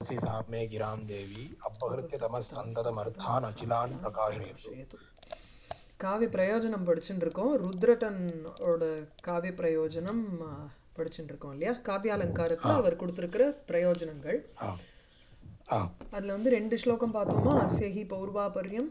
C சாமே gram தேவி அப்பகிருத்திய தம சந்ததமர்த்தான் அகிலான் பிரகாஷயத்து சேது காவிய பிரயோஜனம் படிச்சுட்டு இருக்கோம் ருத்ரட்டனோட காவிய பிரயோஜனம் ஆ, படிச்சுட்டு இருக்கோம் இல்லையா காவியாலங்காரத்தில் அவர் கொடுத்துருக்கிற பிரயோஜனங்கள் ஆ ஆ அதில் வந்து ரெண்டு ஸ்லோகம் பார்த்தோமா அஸ்யஹி பௌர்வாபர்யம்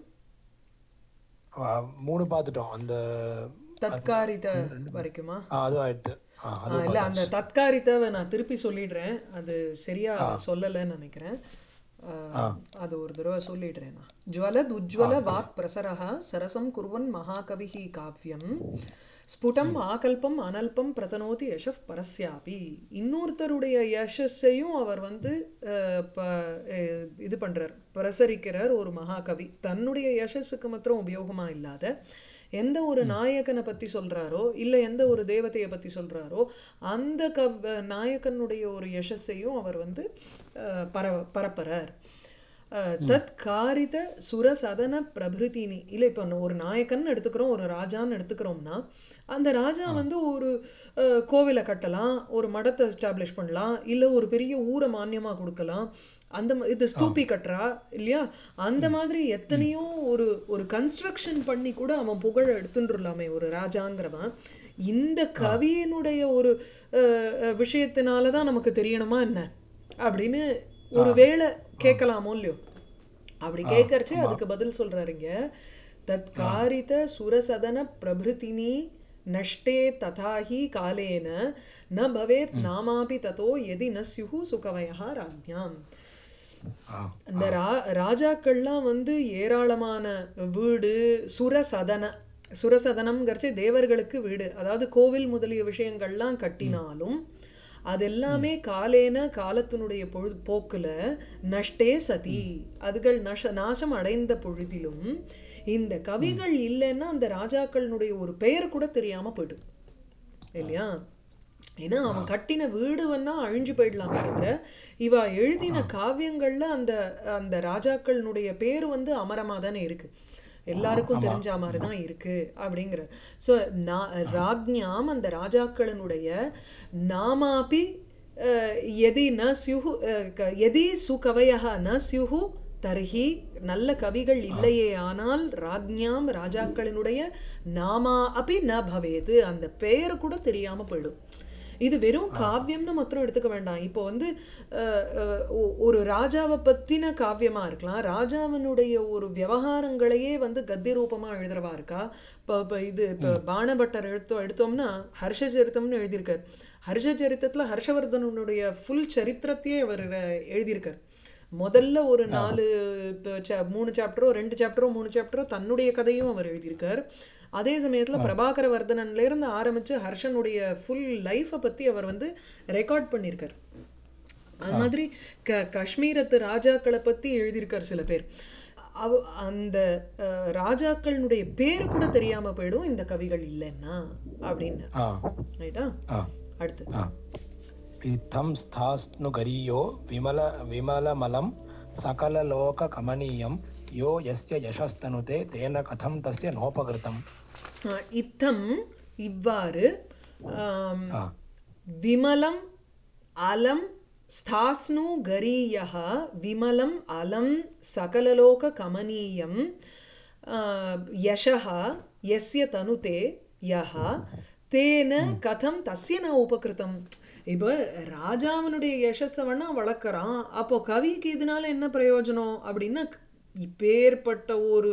ஆ, மூணு பார்த்துட்டோம் அந்த தத்காரித வரைக்குமா ஆ, அதுவும் ஆயிடுத்து ஆ ஆ, அதுவும் இல்ல அந்த தத்காரித்தாவை நான் திருப்பி சொல்லிடுறேன் அது சரியா சொல்லலைன்னு நினைக்கிறேன் ஆ, அது ஒரு தடவை சொல்லிடுறேன் நான் ஜுவலத் உஜ்வல வாக் பிரசரஹ சரசம் குர்வன் மகாகவிஹி காவ்யம் ஸ்புடம் ஆகல்பம் அனல்பம் பிரதனோதி யஷப் பரஸ்யாபி இன்னொருத்தருடைய யசஸையும் அவர் வந்து அஹ், ப- அஹ், இது பண்றார் பிரசரிக்கிறார் ஒரு மகாகவி தன்னுடைய யசஸுக்கு மாத்திரம் உபயோகமா இல்லாத எந்த ஒரு நாயகனை பத்தி சொல்றாரோ இல்ல எந்த ஒரு தேவதையை பத்தி சொல்றாரோ அந்த கவ் நாயகனுடைய ஒரு யசஸையும் அவர் வந்து அஹ், பர பரப்பறார் அஹ், தத் காரித சுரசதன பிரபிருத்தினி இல்லை இப்போ ஒரு நாயக்கன் எடுத்துக்கிறோம் ஒரு ராஜான்னு எடுத்துக்கிறோம்னா அந்த ராஜா வந்து ஒரு அஹ், கோவிலை கட்டலாம் ஒரு மடத்தை எஸ்டாப்ளிஷ் பண்ணலாம் இல்லை ஒரு பெரிய ஊரை மானியமாக கொடுக்கலாம் அந்த ம- இது ஸ்தூபி கட்டுறா இல்லையா அந்த மாதிரி எத்தனையோ ஒரு ஒரு கன்ஸ்ட்ரக்ஷன் பண்ணி கூட அவன் புகழ எடுத்துட்டுலாமே ஒரு ராஜாங்கிறவன் இந்த கவியினுடைய ஒரு அஹ், அஹ், விஷயத்தினால தான் நமக்கு தெரியணுமா என்ன அப்படின்னு ஒரு வேளை கேட்கலாமோ இல்லையோ அப்படி கேட்கறச்சு அதுக்கு பதில் சொல்றாருங்க தத்காரித சுரசதன பிரபிருத்தினி நஷ்டே ததாஹி காலேன ந பவேத் நாமாபி ததோ எதி ந ஸ்யுஹு சுகவயா ராஜ்ஞாம் ஆ அந்த ரா ராஜாக்கள்லாம் வந்து ஏராளமான வீடு சுரசதன சுரசதனம்ங்கிறச்சே தேவர்களுக்கு வீடு அதாவது கோவில் முதலிய விஷயங்கள்லாம் கட்டினாலும் அது எல்லாமே காலேன காலத்தினுடைய பொழுது போக்குல நஷ்டே சதி அதுகள் நஷ நாசம் அடைந்த பொழுதிலும் இந்த கவிகள் இல்லைன்னா அந்த ராஜாக்களினுடைய ஒரு பெயர் கூட தெரியாம போயிடும் இல்லையா ஏன்னா அவன் கட்டின வீடு வேணா அழிஞ்சு போயிடலாமே தவிர இவ எழுதின காவியங்கள்ல அந்த அந்த ராஜாக்களினுடைய பேர் வந்து அமரமா தானே இருக்கு எல்லாருக்கும் தெரிஞ்ச மாதிரி தான் இருக்கு அப்படிங்கிற ஸோ ராஜ்ஞாம் அந்த ராஜாக்களினுடைய நாமாபி அஹ், எதி ந ஸ்யுஹு அஹ், க- எதி சுகவயः ந ஸ்யுஹு தர்ஹி நல்ல கவிகள் இல்லையே ஆனால் ராஜ்ஞாம் ராஜாக்களினுடைய நாமா அப்படி ந பவேது அந்த பெயர் கூட தெரியாம போயிடும் இது வெறும் காவியம்னு மாத்திரம் எடுத்துக்க வேண்டாம் இப்போ வந்து அஹ், அஹ், ஒ- ஒரு ராஜாவை பத்தின காவியமா இருக்கலாம் ராஜாவினுடைய ஒரு விவகாரங்களையே வந்து கத்திய ரூபமா எழுதுறவா இருக்கா இப்போ இப்போ இது இப்போ பாணபட்டர் எடுத்தோம் எடுத்தோம்னா ஹர்ஷச்சரித்தம்னு எழுதியிருக்கார் ஹர்ஷச்சரித்தத்துல ஹர்ஷவர்தனனுடைய ஃபுல் சரித்திரத்தையே அவர் அஹ், எழுதியிருக்கார் முதல்ல ஒரு நாலு இப்போ cha- மூணு சாப்டரோ ரெண்டு சாப்டரோ மூணு சாப்டரோ தன்னுடைய கதையும் அவர் எழுதியிருக்கார் அதே சமயத்துல பிரபாகர வர்தனன்ல இருந்து ஆரம்பிச்சு ஹர்ஷனுடைய ஃபுல் லைஃப்பை பத்தி அவர் வந்து ரெக்கார்ட் பண்ணியிருக்கார் அது மாதிரி க காஷ்மீரத்து ராஜாக்களை பத்தி எழுதியிருக்கார் சில பேர் அவ அந்த அஹ், ராஜாக்களினுடைய பேர் கூட தெரியாம போயிடும் இந்த கவிகள் இல்லைன்னா அப்படின்னு ஆ ரைட்டா ஆ அடுத்து ஆ इत्थं स्थास्नुगरीयो विमल विमलमलं सकललोककमनीयं यो यस्य यशस्तनुते तेन कथं तस्य नोपकृतम् அஹ், இத்தம் இவ்வாறு ஆம், ஆ விமலம் அலம் ஸ்தாஸ்னு கரீயः விமலம் அலம் சகலலோக கமனீயம் யசः யஸ்ய தனுதே யः தேன கதம் தஸ்ய ந உபகிருதம் இப்போ ராஜாவினுடைய யசஸை வேணா வளர்க்குறான் அப்போ கவிக்கு இதனால என்ன பிரயோஜனம் அப்படின்னா இப்பேற்பட்ட ஒரு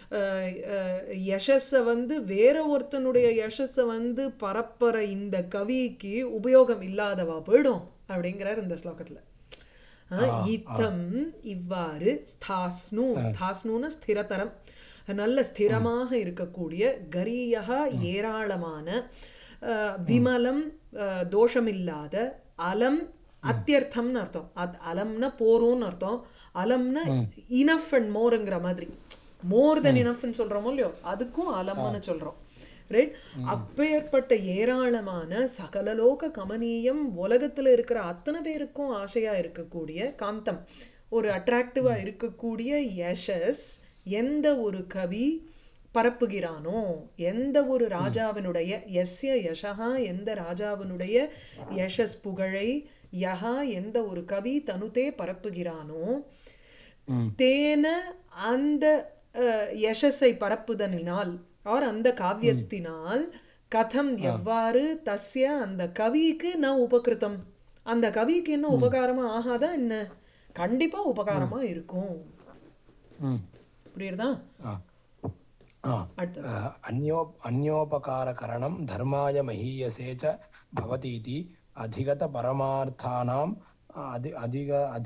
யசஸை வந்து வேற ஒருத்தனுடைய யசஸை வந்து பரப்புற இந்த கவிக்கு உபயோகம் இல்லாதவா போயிடும் அப்படிங்கிறார் இந்த ஸ்லோகத்துல ஆஹ், இத்தம் இவ்வாறு ஸ்தாஸ்னு ஸ்தாஸ்னுன்னு ஸ்திரதரம் நல்ல ஸ்திரமாக இருக்கக்கூடிய கரீயக ஏராளமான ஆஹ், விமலம் ஆஹ், தோஷமில்லாத அலம் அத்தியர்த்தம்னு அர்த்தம் அத் அலம்னா போரும்னு அர்த்தம் அலம்னா இனஃப் அண்ட் மோருங்கிற மாதிரி மோர் தென் இனஃப்னு சொல்றோமோ இல்லையோ அதுக்கும் அலம்னு சொல்றோம் ரைட் அப்பேற்பட்ட ஏராளமான சகலலோக கமனீயம் உலகத்துல இருக்கிற அத்தனை பேருக்கும் ஆசையா இருக்கக்கூடிய காந்தம் ஒரு அட்ராக்டிவா இருக்கக்கூடிய யஷஸ் எந்த ஒரு கவி பரப்புகிறானோ எந்த ஒரு ராஜாவினுடைய எஸ்ய யசகா எந்த ராஜாவினுடைய யஷஸ் புகழை யஹா எந்த ஒரு கவி தனுதே பரப்புகிறானோ ம் தேன அந்த அஹ், யசஸை பரப்புதலினால் ஆர் அந்த காவியத்தினால் கதம் எவ்வாறு தஸ்ய அந்த கவிக்கு ந உபகிருதம் அந்த கவிக்கு என்ன உபகாரமா ஆகாதா என்ன கண்டிப்பா உபகாரமா இருக்கும் ம் புரியுறதா ஆ ஆ அடுத்தது अ, अन्यो अन्योपकारकरणं धर्माय महीयसे च भवतीति अधिगतपरमार्थानाम् अधि अधिग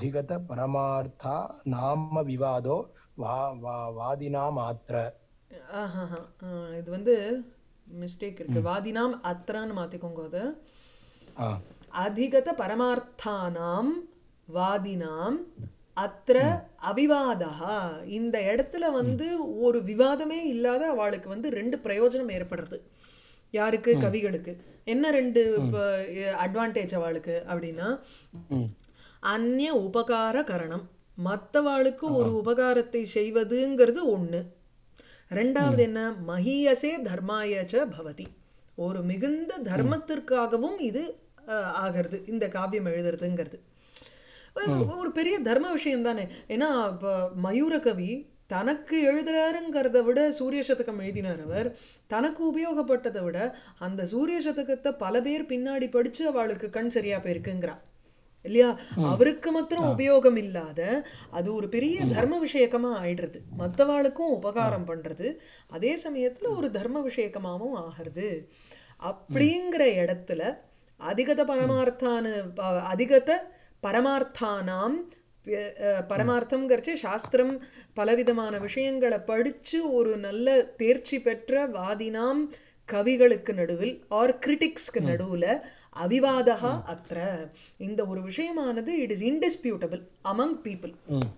अधिगतपरमार्थानाम विवादो वा वा वादिनामात्र ஆஹாஹா. ஆ, இது வந்து மிஸ்டேக் இருக்கு வாதினாம் அத்ரான்னு மாத்திக்கோங்க அது ஆ அதிகத பரமார்த்தானாம் வாதினாம் அத்திர அவிவாதா இந்த இடத்துல வந்து ஒரு விவாதமே இல்லாத அவளுக்கு வந்து ரெண்டு பிரயோஜனம் ஏற்படுறது யாருக்கு கவிகளுக்கு என்ன ரெண்டு அட்வான்டேஜ் அவளுக்கு அப்படின்னா ம் அந்நிய உபகார கரணம் மற்றவாளுக்கு ஒரு உபகாரத்தை செய்வதுங்கிறது ஒண்ணு ரெண்டாவது என்ன மஹீயசே தர்மாயச்ச பவதி ஒரு மிகுந்த தர்மத்திற்காகவும் இது அஹ், ஆகிறது இந்த காவியம் எழுதுறதுங்கிறது ஒரு- ஒரு பெரிய தர்ம விஷயம் தானே ஏன்னா இப்போ மயூரகவி தனக்கு எழுதுறாருங்கிறத விட சூரிய சதகம் எழுதினார் அவர் தனக்கு உபயோகப்பட்டதை விட அந்த சூரிய சதகத்தை பல பேர் பின்னாடி படிச்சு அவளுக்கு கண் சரியா போயிருக்குங்கிறா இல்லையா அவருக்கு மாத்திரம் உபயோகம் இல்லாத அது ஒரு பெரிய தர்ம விஷயக்கமா ஆயிடுறது மற்றவாளுக்கும் உபகாரம் பண்றது அதே சமயத்துல ஒரு தர்ம விஷயக்கமாவும் ஆகிறது அப்படிங்கிற இடத்துல அதிகத பரமார்த்தான ப- அதிகத பரமார்த்தானாம் ப- அஹ் பரமார்த்தம்ங்கிறச்சு சாஸ்திரம் பலவிதமான விஷயங்களை படிச்சு ஒரு நல்ல தேர்ச்சி பெற்ற வாதினாம் கவிகளுக்கு நடுவில் ஆர் கிரிட்டிக்ஸ்க்கு நடுவுல அவிவாதகா அத்திர இந்த ஒரு விஷயமானது it is indisputable among people hmm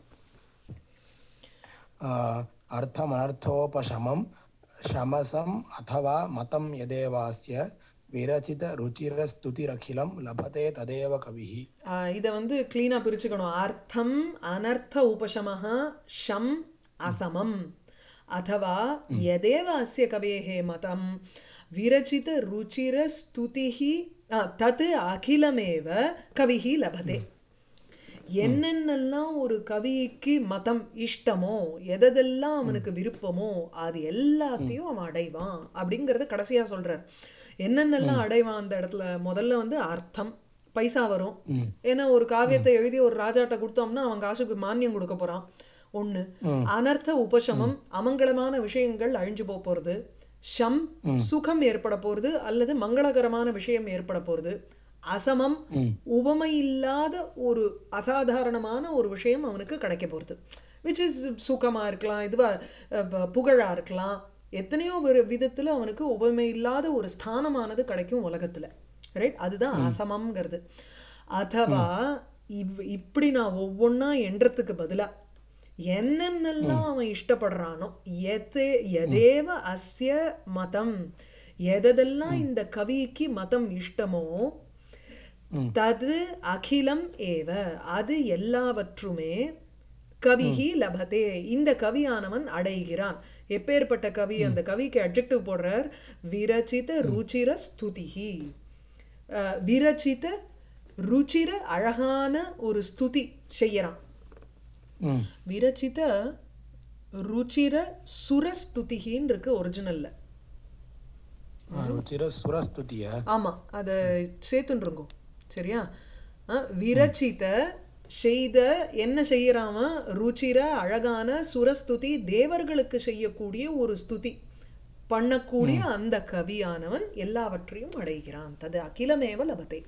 अ, अर्थमनर्थोपशमं शमसम् अथवा मतं यदेवास्य विरचितरुचिरस्तुतिरखिलं लभते तदेव कविः இதை வந்து கிளீனாக பிரிச்சுக்கணும் அர்த்தம் அனர்த்த உபசமः ஷம் அசமம் அथवा यदेव अस्य कवेः मतं विरचितरुचिरस्तुतिः आ, तत् अखिलमेव कविः लभते என்னென்னலாம் ஒரு கவிக்கு மதம் இஷ்டமோ எதெல்லாம் அவனுக்கு விருப்பமோ அது எல்லாத்தையும் அவன் அடைவான் அப்படிங்கறத கடைசியா சொல்றார் என்னென்னலாம் அடைவான் அந்த இடத்துல முதல்ல வந்து அர்த்தம் பைசா வரும் ஏன்னா ஒரு காவியத்தை எழுதி ஒரு ராஜாட்ட கொடுத்தோம்னா அவன் காசுக்கு மானியம் கொடுக்க போறான் ஒண்ணு அனர்த்த உபசமம் அமங்கலமான விஷயங்கள் அழிஞ்சு போக போறது ஷம் சுகம் ஏற்பட போறது அல்லது மங்களகரமான விஷயம் ஏற்பட போறது அசமம் உவமை இல்லாத ஒரு அசாதாரணமான ஒரு விஷயம் அவனுக்கு கிடைக்க போகிறது விச் இஸ் சுகமா இருக்கலாம் இதுவா அஹ், ப- புகழா இருக்கலாம் எத்தனையோ ஒரு விதத்துல அவனுக்கு உவமை இல்லாத ஒரு ஸ்தானமானது கிடைக்கும் உலகத்துல ரைட் அதுதான் அசமம்ங்கிறது அதவா இவ் இப்படி நான் ஒவ்வொன்றா எண்றதுக்கு பதிலா என்னென்னலாம் அவன் இஷ்டப்படுறானோ எதே எதேவ அஸ்ய மதம் எதெல்லாம் இந்த கவிக்கு மதம் இஷ்டமோ தது அகிலம் ஏவ அது எல்லாவற்றுமே கவிஹி லபதே இந்த கவியானவன் அடைகிறான் எப்பேற்பட்ட கவி அந்த கவிக்கு அட்ஜெக்டிவ் போடுறார் விரச்சித ருச்சிர ஸ்துதிஹி அஹ், விரச்சித ருச்சிர அழகான ஒரு ஸ்துதி செய்யறான் ம் விரச்சித ருச்சிர சுரஸ்துதிகின்னு இருக்கு ஒரிஜினல்ல रुचिरसुरस्तुतिय ஆமா அதை சேர்த்துன்றுங்கோ சரியா அஹ், விரச்சித செய்த என்ன செய்யறாம ருச்சிர அழகான சுரஸ்துதி தேவர்களுக்கு செய்யக்கூடிய ஒரு ஸ்துதி பண்ணக்கூடிய அந்த கவியானவன் எல்லாவற்றையும் அடைகிறான் தது அகிலமேவ லபத்தை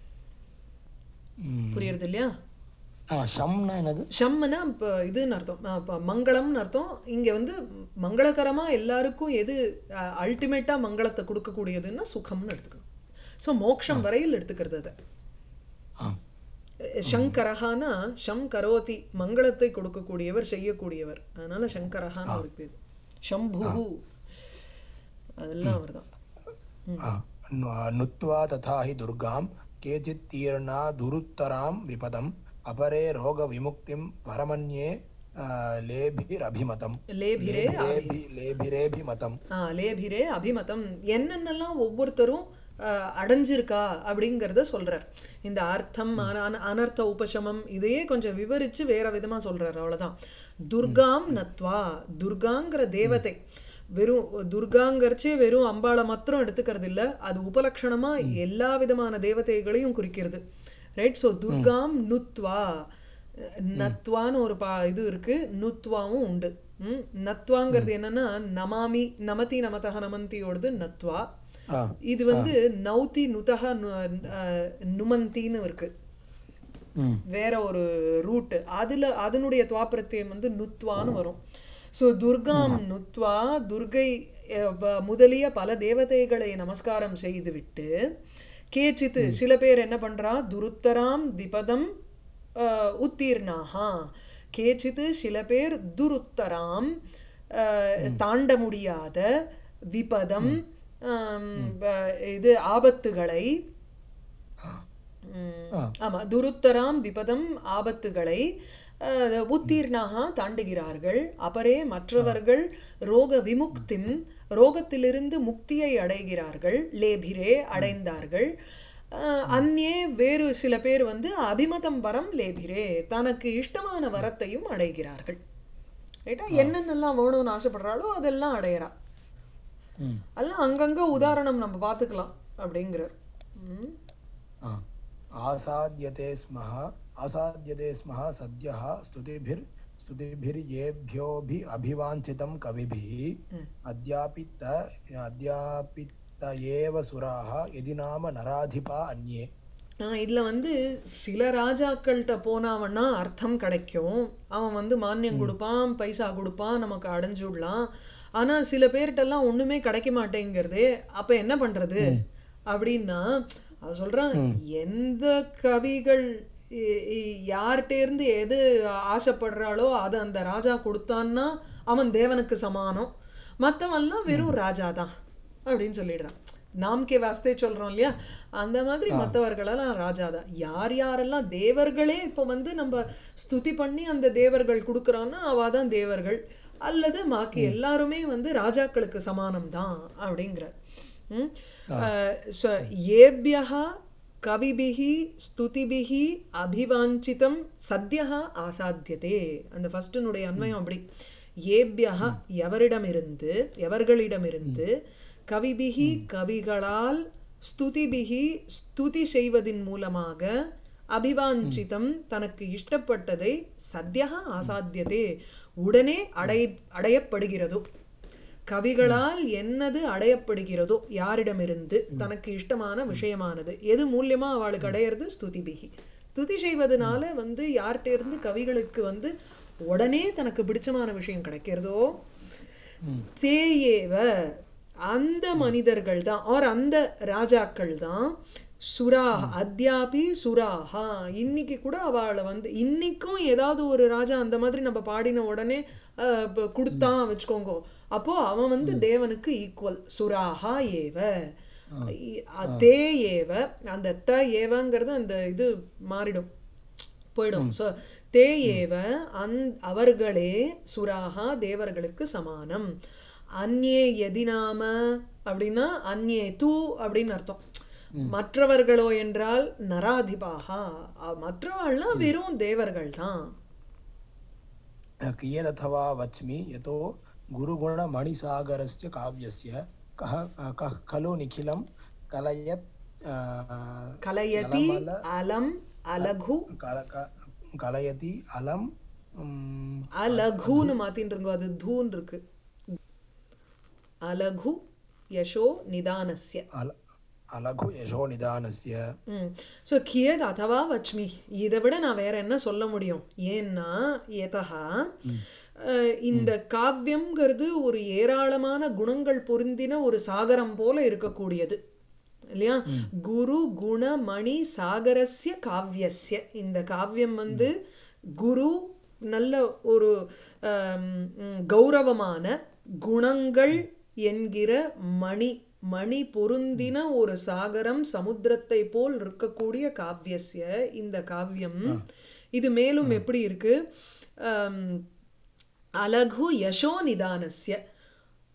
ம். புரியுறது இல்லையா ஆ ஷம்னா என்னது ஷம்னா இப்போ இதுன்னு அர்த்தம் அஹ் இப்ப மங்களம்னு அர்த்தம் இங்கே வந்து மங்களகரமாக எல்லாருக்கும் எது அல்டிமேட்டாக மங்களத்தை கொடுக்கக்கூடியதுன்னா சுகம்னு எடுத்துக்கணும் ஸோ மோக்ஷம் வரையில் எடுத்துக்கிறது அதை ஆ சங்கரஹானா ஷம் கரோதி மங்களத்தை கொடுக்கக்கூடியவர் செய்யக்கூடியவர் அதனால சங்கரஹான்னு ஒரு பேர் சம்பு அதெல்லாம் அவர்தான் आ, नु- नुत्वा तथा हि दुर्गां केचित् तीर्णा दुरुत्तरां विपदम् अपरे रोगविमुक्तिं परमन्ये आ, लेभिरभिमतं லேபிரே लेभिरेभि लेभिरेभिमतम् ஆ லேபிரே அபிமதம் என்னென்னலாம் ஒவ்வொருத்தரும் அஹ், அடைஞ்சிருக்கா அப்படிங்கிறத சொல்றார் இந்த அர்த்தம் அன- அன- அனர்த்த உபசமம் இதையே கொஞ்சம் விவரிச்சு வேற விதமா சொல்றார் அவ்வளவுதான் துர்காம் நத்வா துர்காங்கிற தேவதை வெறும் துர்காங்கிறச்சே வெறும் அம்பாளை மாத்திரம் எடுத்துக்கிறது இல்ல அது உபலக்ஷணமா எல்லா விதமான தேவதைகளையும் குறிக்கிறது ரைட் ஸோ துர்காம் நுத்வா நத்வான்னு ஒரு பா இது இருக்கு நுத்வாவும் உண்டு ம் நத்வாங்கிறது என்னன்னா நமாமி நமதி நமதக நமந்தியோடது நத்வா ஆ இது வந்து நௌதி நுதக நு- அஹ், நுமந்தின்னு இருக்கு ம் வேற ஒரு ரூட் அதுல அதனுடைய துவாப்பிரத்தியம் வந்து நுத்வான்னு வரும் ஸோ துர்காம் நுத்வா துர்கை அஹ், ப- முதலிய பல தேவதைகளை நமஸ்காரம் செய்துவிட்டு கேச்சித்து சில பேர் என்ன பண்றா துருத்தராம் விபதம் அஹ், உத்தீர்ணாகா கேச்சித்து சில பேர் துருத்தராம் அஹ், தாண்ட முடியாத விபதம் ஆம், ப- இது ஆபத்துகளை ம், ஆ. ஆமா துருத்தராம் விபதம் ஆபத்துகளை அஹ், உத்தீர்ணாக தாண்டுகிறார்கள் அபரே மற்றவர்கள் ரோக விமுக்திம் ரோகத்திலிருந்து முக்தியை அடைகிறார்கள் லேபிரே அடைந்தார்கள் அஹ், அந்நே வேறு சில பேர் வந்து அபிமதம் வரம் லேபிரே தனக்கு இஷ்டமான வரத்தையும் அடைகிறார்கள் ரைட்டா என்னென்னலாம் வேணும்னு ஆசைப்படுறாளோ அதெல்லாம் அடையறா ம் அதெல்லாம் அங்கங்க உதாரணம் நம்ம பார்த்துக்கலாம் அப்படிங்கிறார் ம் ஆ. आसाद्यते स्मः आसाद्यते स्मः सद्यः स्तुतिभिर् स्तुतिभिर्येभ्योऽभि अभिवाञ्छितं कविभिः अद्यापि त अद्यापि त एव सुराः यदि नाम नराधिपा अन्ये ஆ, இதுல வந்து சில ராஜாக்கள்கிட்ட போனாவன்னா அர்த்தம் கிடைக்கும் அவன் வந்து மானியம் கொடுப்பான் பைசா கொடுப்பான் நமக்கு அடைஞ்சு விடலாம் ஆனா சில பேர்கிட்டலாம் ஒண்ணுமே கிடைக்க மாட்டேங்கிறது அப்ப என்ன பண்றது அப்படின்னா அவன் சொல்றான் எந்த கவிகள் இ- இ- யார்கிட்ட இருந்து எது ஆசைப்படுறாளோ அதை அந்த ராஜா கொடுத்தான்னா அவன் தேவனுக்கு சமானம் மத்தவன்லாம் வெறும் ராஜா தான் அப்படின்னு சொல்லிடுறான் நாம்கே வாஸ்தே சொல்றோம் இல்லையா அந்த மாதிரி மற்றவர்களெல்லாம் ராஜா தான் யார் யாரெல்லாம் தேவர்களே இப்போ வந்து நம்ம ஸ்துதி பண்ணி அந்த தேவர்கள் கொடுக்குறான்னா அவ தான் தேவர்கள் அல்லது மாக்கி எல்லாருமே வந்து ராஜாக்களுக்கு சமானம் தான் அப்படிங்கிற ம்? அஹ், so, ஏபியः கவிபிஹி ஸ்துதிபிஹி அபிவாஞ்சிதம் சத்யः ஆசாத்தியதே அந்த ஃபர்ஸ்டினுடைய அன்வயம் அப்படி ஏபியः எவரிடமிருந்து எவர்களிடமிருந்து கவிபிகி கவிகளால் ஸ்துதிபிகி ஸ்துதி செய்வதின் மூலமாக அபிவாஞ்சிதம் தனக்கு இஷ்டப்பட்டதை சத்யः ஆசாத்தியதே உடனே அடை அடையப்படுகிறதோ கவிகளால் என்னது அடையப்படுகிறதோ யாரிடமிருந்து தனக்கு இஷ்டமான விஷயமானது எது மூலியமா அவளுக்கு அடையிறது ஸ்துதிபிகி ஸ்துதி செய்வதனால வந்து யார்கிட்ட இருந்து கவிகளுக்கு வந்து உடனே தனக்கு பிடிச்சமான விஷயம் கிடைக்கிறதோ தேயேவ அந்த மனிதர்கள் தான் ஆர் அந்த ராஜாக்கள் தான் சுரா அத்யாபி சுராஹா இன்னைக்கு கூட அவளை வந்து இன்னைக்கும் ஏதாவது ஒரு ராஜா அந்த மாதிரி நம்ம பாடின உடனே அஹ், இப்ப கொடுத்தான் வச்சுக்கோங்க அப்போ அவன் வந்து தேவனுக்கு ஈக்குவல் சுராஹா ஏவ இ- அ- தே ஏவ அந்த த ஏவங்கிறது அந்த இது மாறிடும் போயிடும் ஸோ தே ஏவ அந் அவர்களே சுராகா தேவர்களுக்கு சமானம் அந்நே எதினாம அப்படின்னா அந்நே தூ அப்படின்னு அர்த்தம் மற்றவர்களோ என்றால் நராதிபாகா அ- மற்றவாள்லாம் வெறும் தேவர்கள் தான் कियदथवा वच्मि यतो गुरुगुणमणिसागरस्य काव्यस्य कः कः खलु निखिलं कलयत् आ, கலயதி கலமல அலம் அலகு कल- क- कलयति अलं म्, அலகுன்னு மாத்தின்னு இருக்கோம் அது தூன் இருக்கு அலகு யசோ நிதானஸ்ய अल अलघु यशो निदानस्य ஸோ கியத் அதவா வச்மி இதை விட நான் வேற என்ன சொல்ல முடியும் ஏன்னா எதா அஹ், இந்த காவியம்ங்கிறது ஒரு ஏராளமான குணங்கள் பொருந்தின ஒரு சாகரம் போல இருக்கக்கூடியது இல்லையா குரு குண மணி சாகரஸ்ய காவியஸ்ய இந்த காவியம் வந்து குரு நல்ல ஒரு ஆம், ம், கௌரவமான குணங்கள் என்கிற மணி மணி பொருந்தின ஒரு சாகரம் சமுத்திரத்தை போல் இருக்கக்கூடிய காவியஸ்ய இந்த காவியம் இது மேலும் எப்படி இருக்கு ஆம், அலகு யசோ நிதானஸ்ய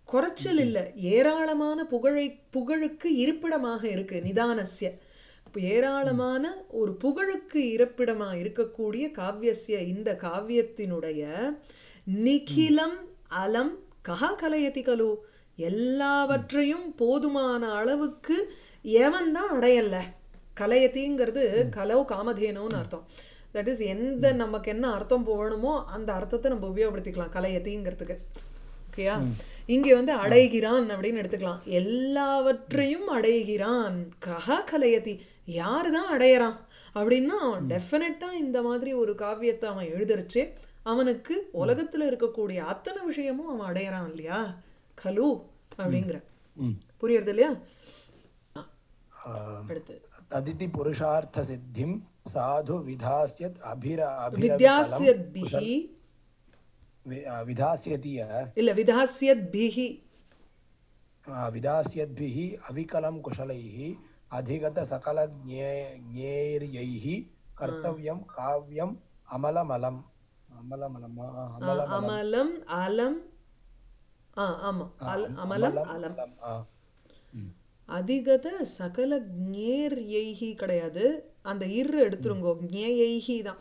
குறைச்சல் இல்லை ஏராளமான புகழை புகழுக்கு இருப்பிடமாக இருக்கு நிதானஸ்ய இப்ப ஏராளமான ஒரு புகழுக்கு இருப்பிடமா இருக்கக்கூடிய காவியஸ்ய இந்த காவியத்தினுடைய நிகிலம் அலம் கஹா கலையதி கலு எல்லாவற்றையும் போதுமான அளவுக்கு எவன் தான் அடையல கலையத்திங்கிறது கலோ காமதேனுன்னு அர்த்தம் தட் இஸ் எந்த நமக்கு என்ன அர்த்தம் போகணுமோ அந்த அர்த்தத்தை நம்ம உபயோகப்படுத்திக்கலாம் கலையத்திங்கிறதுக்கு ஓகேயா இங்க வந்து அடைகிறான் அப்படின்னு எடுத்துக்கலாம் எல்லாவற்றையும் அடைகிறான் கஹா கலையதி யாரு தான் அடையறான் அப்படின்னா டெஃபினட்டா இந்த மாதிரி ஒரு காவியத்தை அவன் எழுதிருச்சு அவனுக்கு உலகத்துல இருக்கக்கூடிய அத்தனை விஷயமும் அவன் அடையறான் இல்லையா கலு அப்படிங்கிற ம். புரியுறது இல்லையா ஆ, அடுத்து तदिति पुरुषार्थसिद्धिं साधु विधास्यत् अभिर अभिरविकलं வித்யாசியத்பிஹி वि- आ, विधास्यति य, இல்ல விதாசியத்பிஹி आ, विधास्यद्भिः अविकलं कुशलैः अधिगतसकलज्ञे ज्ञेर्यैः कर्तव्यं काव्यम् अमलमलम् अमलमलम् आ, ஆ, अमलमलम् அமலம் அலம் ஆ ஆமா அல் அமலம் அலம் अमलम् आ, ம். அதிகத சகல ஞேர்யைஹி கிடையாது அந்த இரு எடுத்துருங்கோ ஞேயைஹி தான்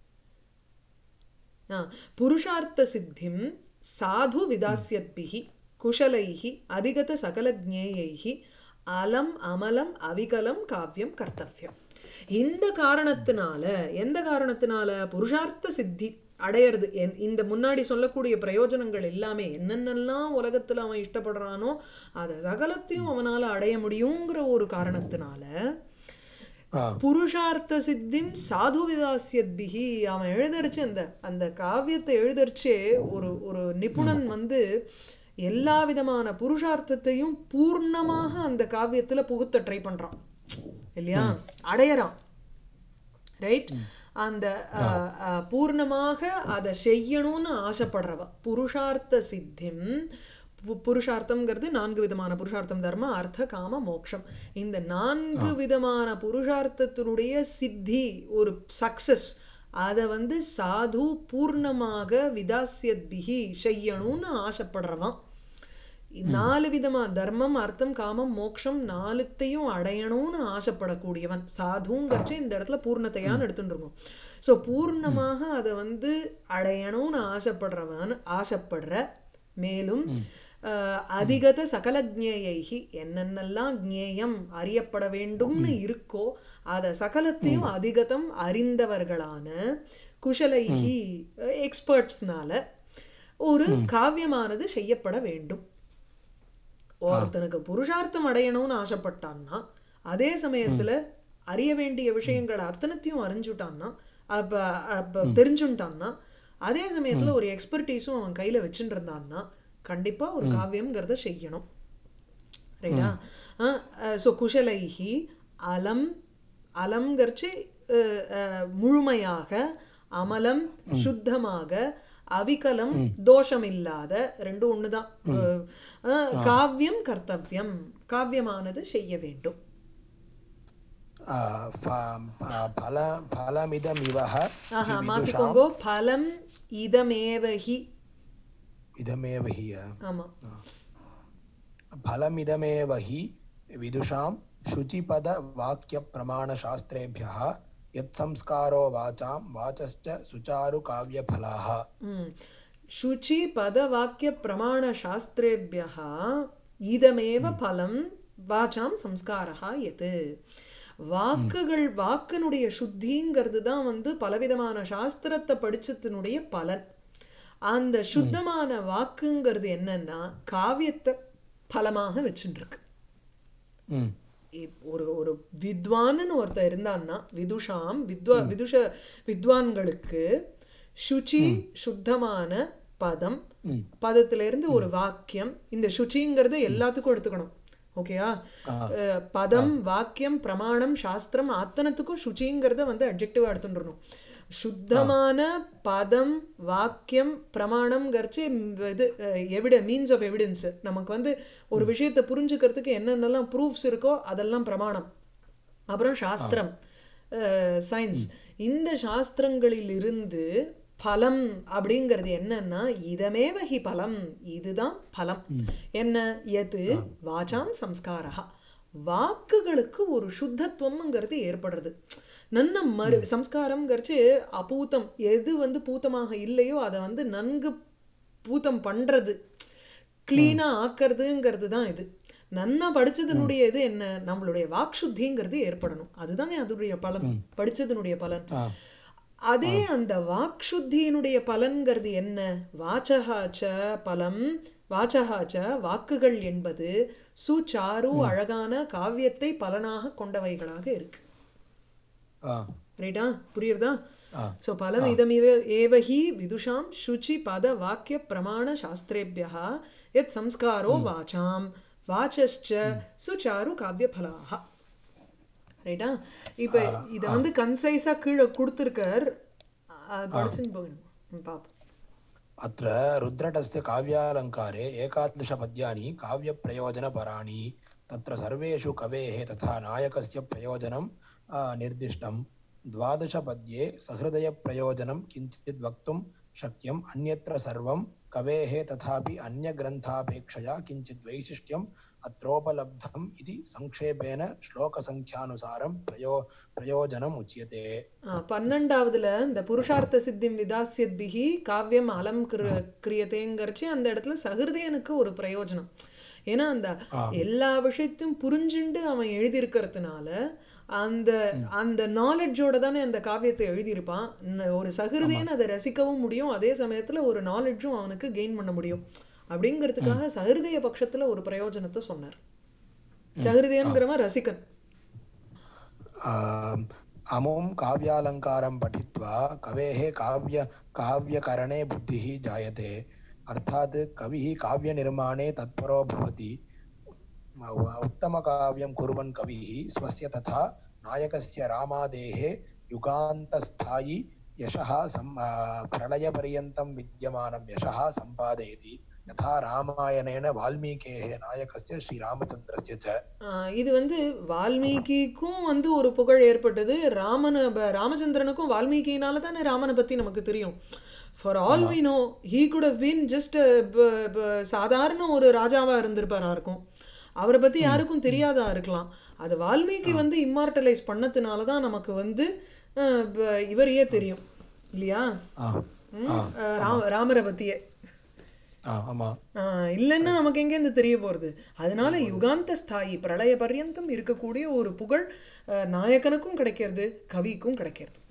ஆ, புருஷார்த்த சித்திம் சாது விதாசியத்பிஹி குஷலைஹி அதிகத சகல ஜேயைஹி அலம் அமலம் அவிகலம் காவியம் கர்த்தவ்யம் இந்த காரணத்தினால எந்த காரணத்தினால புருஷார்த்த சித்தி அடையிறது என்- இந்த முன்னாடி சொல்லக்கூடிய பிரயோஜனங்கள் எல்லாமே என்னென்னலாம் உலகத்துல அவன் இஷ்டப்படுறானோ அதை சகலத்தையும் அவனால அடைய முடியுங்கிற ஒரு காரணத்தினால ஆ, புருஷார்த்த சித்திம் சாது விதாசியத்பிகி அவன் எழுதரிச்சு அந்த அந்த காவியத்தை எழுதரிச்சே ஒரு ஒரு நிபுணன் வந்து எல்லா விதமான புருஷார்த்தத்தையும் பூர்ணமாக அந்த காவியத்துல புகுத்த ட்ரை பண்றான் இல்லையா அடையறான் ரைட் அந்த அஹ், அஹ், பூர்ணமாக அதை செய்யணும்னு ஆசைப்படுறவ புருஷார்த்த சித்திம் பு- புருஷார்த்தம்ங்கிறது நான்கு விதமான புருஷார்த்தம் தர்ம அர்த்த காம மோக்ஷம் இந்த நான்கு விதமான புருஷார்த்தத்தினுடைய சித்தி ஒரு சக்சஸ் அதை வந்து சாது பூர்ணமாக விதாசியத்பிகி செய்யணும்னு ஆசைப்படுறவன் நாலு விதமா தர்மம் அர்த்தம் காமம் மோக்ஷம் நாலுத்தையும் அடையணும்னு ஆசைப்படக்கூடியவன் சாதுங்கிறச்சு இந்த இடத்துல பூர்ணத்தையான்னு எடுத்துட்டு இருக்கோம் ஸோ பூர்ணமாக அதை வந்து அடையணும்னு ஆசைப்படுறவன் ஆசைப்படுற மேலும் அஹ், அதிகத சகல ஜேயைகி என்னென்னலாம் ஜேயம் அறியப்பட வேண்டும்னு இருக்கோ அதை சகலத்தையும் அதிகதம் அறிந்தவர்களான குஷலைகி எக்ஸ்பர்ட்ஸ்னால ஒரு காவியமானது செய்யப்பட வேண்டும் ஒருத்தனுக்கு புருஷார்த்தம் அடையணும்னு ஆசைப்பட்டான்னா அதே சமயத்துல அறிய வேண்டிய விஷயங்கள் அத்தனத்தையும் அறிஞ்சுட்டான்னா அப்ப அப்ப தெரிஞ்சுட்டான்னா அதே சமயத்துல ஒரு எக்ஸ்பர்டீஸும் அவன் கையில வச்சுட்டு இருந்தான்னா கண்டிப்பா ஒரு காவியம்ங்கிறத செய்யணும் ரைட்டா ஸோ குஷலைஹி அலம் அலம்ங்கிறச்சு அஹ், அஹ், முழுமையாக அமலம் சுத்தமாக அவிகலம் தோஷம் இல்லாத ரெண்டும் ஒண்ணுதான் அஹ், அஹ், காவியம் கர்த்தவ்யம் காவியமானது செய்ய வேண்டும் आ, फ- आ, फल फलमिदमिवः ஆஹா विदुषाम् மாத்திக்கோங்கோ பலம் இதமேவஹி इदमेव हि आ, ஆமா फलमिदमेव हि विदुषां शुचिपदवाक्यप्रमाणशास्त्रेभ्यः यत्संस्कारो वाचां वाचश्च सुचारुकाव्यफलाः ம். शुचि पदवाक्य प्रमाण शास्त्रेभ्यः இதமேவ பலம் வாச்சாம் சம்ஸ்காரா எது வாக்குகள் வாக்கினுடைய சுத்திங்கிறது தான் வந்து பலவிதமான சாஸ்திரத்தை படிச்சத்தினுடைய பலன் அந்த சுத்தமான வாக்குங்கிறது என்னன்னா காவியத்தை பலமாக வச்சுட்டு இருக்கு ம், இப்- ஒரு ஒரு வித்வான்னு ஒருத்தர் இருந்தான்னா விதுஷாம் வித்வா விதுஷ வித்வான்களுக்கு சுச்சி சுத்தமான பதம் ம். பதத்துல இருந்து ஒரு வாக்கியம் இந்த சுச்சிங்கிறத எல்லாத்துக்கும் எடுத்துக்கணும் ஓகேயா அஹ், பதம் வாக்கியம் பிரமாணம் சாஸ்திரம் அத்தனத்துக்கும் சுச்சிங்கிறத வந்து அப்ஜெக்டிவா எடுத்துட்டுறணும் சுத்தமான பதம் வாக்கியம் பிரமாணம்ங்கிறச்சு இது எவிட மீன்ஸ் ஆஃப் எவிடன்ஸ் நமக்கு வந்து ஒரு விஷயத்தை புரிஞ்சுக்கிறதுக்கு என்னென்னலாம் ப்ரூஃப்ஸ் இருக்கோ அதெல்லாம் பிரமாணம் அப்புறம் சாஸ்திரம் சயின்ஸ் இந்த சாஸ்திரங்களிலிருந்து பலம் அப்படிங்கிறது என்னன்னா இதமேவ ஹி பலம் இதுதான் பலம் என்ன எது வாசாம் சம்ஸ்காரா வாக்குகளுக்கு ஒரு சுத்தத்துவம்ங்கிறது ஏற்படுறது நன்ன மறு சம்ஸ்காரம்ங்கிறச்சு அபூத்தம் எது வந்து பூத்தமாக இல்லையோ அதை வந்து நன்கு பூத்தம் பண்றது கிளீனா ஆக்கிறதுங்கிறது தான் இது நன்னா படிச்சதனுடைய இது என்ன நம்மளுடைய வாக்சுத்திங்கிறது ஏற்படணும் அதுதானே அதனுடைய பலன் படிச்சதனுடைய பலன் ஆ அதே அந்த வாக்சுத்தியினுடைய பலன்கிறது என்ன வாச்சகாச்ச பலம் வாச்சகாச்ச வாக்குகள் என்பது சுச்சாரு அழகான காவியத்தை பலனாக கொண்டவைகளாக இருக்கு ஆ ரைட்டா புரியுறதா ஆ ஸோ பலம் இதமிவ ஏவஹி விதுஷாம் சுச்சி பத வாக்கிய பிரமாண சாஸ்திரேபியா எத் சம்ஸ்காரோ வாசாம் வாச்சஸ்ச சுச்சாரு காவிய பலாக ரைட்டா இப்போ இதை வந்து கன்சைஸாக கீழே கொடுத்துருக்கார் அது படிச்சுன்னு போகணும் பார்ப்போம் अत्र रुद्रटस्य काव्यालङ्कारे एकादशपद्यानि काव्यप्रयोजनपराणि तत्र सर्वेषु कवेः तथा नायकस्य प्रयोजनं आ, निर्दिष्टं द्वादशपद्ये सहृदयप्रयोजनं किञ्चित् वक्तुं शक्यम् अन्यत्र सर्वं कवेः तथापि अन्यग्रन्थापेक्षया किञ्चित् वैशिष्ट्यम् अत्रोपलब्धम् इति संक्षेपेण श्लोकसङ्ख्यानुसारं प्रयो प्रयोजनम् उच्यते ஆ, பன்னெண்டாவதுல இந்த புருஷார்த்த சித்திம் விதாசியத்பிகி காவியம் அலம் கிரு கிரியதேங்கிறச்சு அந்த இடத்துல சகிருதயனுக்கு ஒரு பிரயோஜனம் ஏன்னா அந்த எல்லா விஷயத்தையும் புரிஞ்சுண்டு அவன் எழுதியிருக்கிறதுனால அந்த அந்த நாலெட்ஜோட தானே அந்த காவியத்தை எழுதியிருப்பான் ந- ஒரு சகிருதேன்னு அதை ரசிக்கவும் முடியும் அதே சமயத்துல ஒரு நாலெட்ஜும் அவனுக்கு கெயின் பண்ண முடியும் அப்படிங்கிறதுக்காக சகிருதய பட்சத்துல ஒரு பிரயோஜனத்தை சொன்னார் சகிருதயன்கிறவன் ரசிகன் आम्, अमुं काव्यालङ्कारं पठित्वा कवेः काव्य काव्यकरणे बुद्धिः जायते अर्थात् कविः काव्यनिर्माणे तत्परो भवति उ- उत्तमकाव्यं कुर्वन् कविः स्वस्य तथा नायकस्य रामादेः युगान्तस्थायि यशः सं आ, प्रलयपर्यन्तं विद्यमानं यशः सम्पादयति यथा रामायणेन वाल्मीकेः नायकस्य श्रीरामचन्द्रस्य च ஆஹ் இது வந்து வால்மீகிக்கும் வந்து ஒரு புகழ் ஏற்பட்டது ராமன ப- ராமச்சந்திரனுக்கும் வால்மீகினால தானே ராமனை பற்றி நமக்கு தெரியும் for all we know he could have been just சாதாரண ஒரு ராஜாவாக இருந்திருப்பாரா இருக்கும் அவரை பற்றி யாருக்கும் தெரியாதா இருக்கலாம் அது வால்மீகி வந்து இம்மார்டலைஸ் பண்ணதுனால தான் நமக்கு வந்து ஆஹ் ப- இவரையே தெரியும் இல்லையா ஆ ம்? ஆஹ் ராம ராமரை பற்றியே ஆ ஆமாம் ஆஹ் இல்லைன்னா நமக்கு எங்கேருந்து தெரிய போகிறது அதனால யுகாந்த ஸ்தாயி பிரளய பர்யந்தம் இருக்கக்கூடிய ஒரு புகழ் ஆஹ் நாயகனுக்கும் கிடைக்கிறது கவிக்கும் கிடைக்கிறது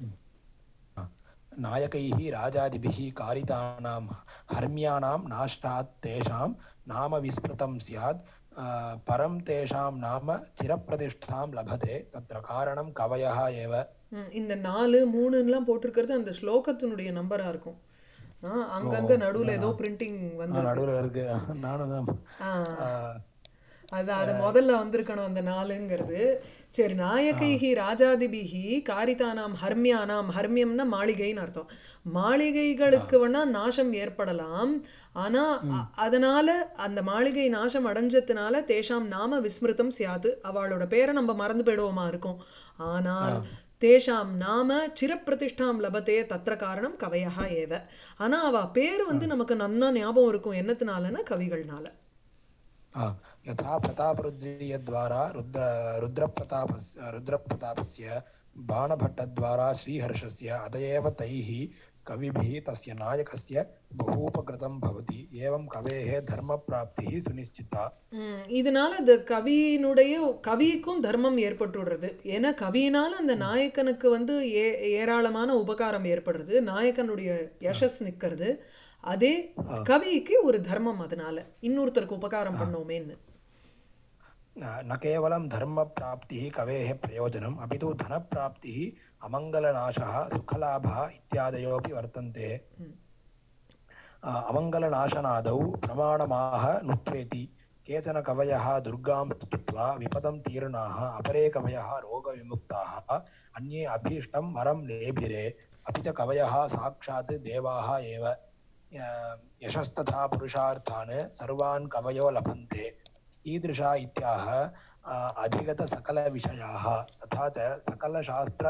नायकैः राजादिभिः कारितानां हर्म्याणां नाष्टात् तेषां नाम विस्मृतं स्यात् आ, परं तेषां नाम चिरप्रतिष्ठां लभते तत्र कारणं कवयः एव ம், இந்த நாலு மூணுலாம் போட்டிருக்கிறது அந்த ஸ்லோகத்தினுடைய நம்பராக இருக்கும் ஆ, அங்கங்க நடுவில் ஏதோ பிரிண்டிங் வந்து நடுவில் இருக்கு நானும் தான் ஆ ஆ, அது அது முதல்ல வந்திருக்கணும் அந்த நாலுங்கிறது சரி நாயகைஹி ராஜாதிபிஹி காரிதானாம் ஹர்மியானாம் ஹர்மியம்னா மாளிகைன்னு அர்த்தம் மாளிகைகளுக்கு வேணா நாசம் ஏற்படலாம் ஆனா அ- அதனால அந்த மாளிகை நாசம் அடைஞ்சதுனால தேஷாம் நாம விஸ்மிருதம் சியாது அவளோட பேரை நம்ம மறந்து போயிடுவோமா இருக்கும் ஆனால் தேஷாம் நாம சிரப்பிரதிஷ்டாம் லபத்தே தத்திர காரணம் கவையா ஏவ ஆனா அவ பேர் வந்து நமக்கு நன்னா ஞாபகம் இருக்கும் என்னத்தினாலன்னா கவிகள்னால आ, यथा प्रतापरुद्रीयद्वारा रुद्र रुद्रप्रतापस्य रुद्रप्रतापस्य बाणभट्टद्वारा श्रीहर्षस्य अत एव तैः कविभिः तस्य नायकस्य बहूपकृतं भवति एवं कवेः धर्मप्राप्तिः सुनिश्चिता ம், இதனால இந்த கவியினுடைய கவிக்கும் தர்மம் ஏற்பட்டுடுறது ஏன்னா கவியினால அந்த நாயக்கனுக்கு வந்து ஏ ஏராளமான உபகாரம் ஏற்படுறது நாயக்கனுடைய யசஸ் நிற்கிறது அதே கவிக்கு ஒரு தர்மம் அதனால இன்னொருத்தருக்கு உபகாரம் பண்ணோமேன்னு न न केवलं धर्मप्राप्तिः कवेः प्रयोजनम् अपि तु धनप्राप्तिः अमङ्गलनाशः सुखलाभः इत्यादयोऽपि वर्तन्ते अ, अमङ्गलनाशनादौ प्रमाणमाह नुत्वेति केचन कवयः दुर्गां स्तुत्वा विपदं तीर्णाः अपरे कवयः रोगविमुक्ताः अन्ये अभीष्टं वरं लेभिरे अपि च कवयः साक्षात् देवाः एव अ, यशस्तथा पुरुषार्थान् सर्वान् कवयो लभन्ते ईदृशा इत्याह अ, अधिगतसकलविषयाः तथा च सकलशास्त्र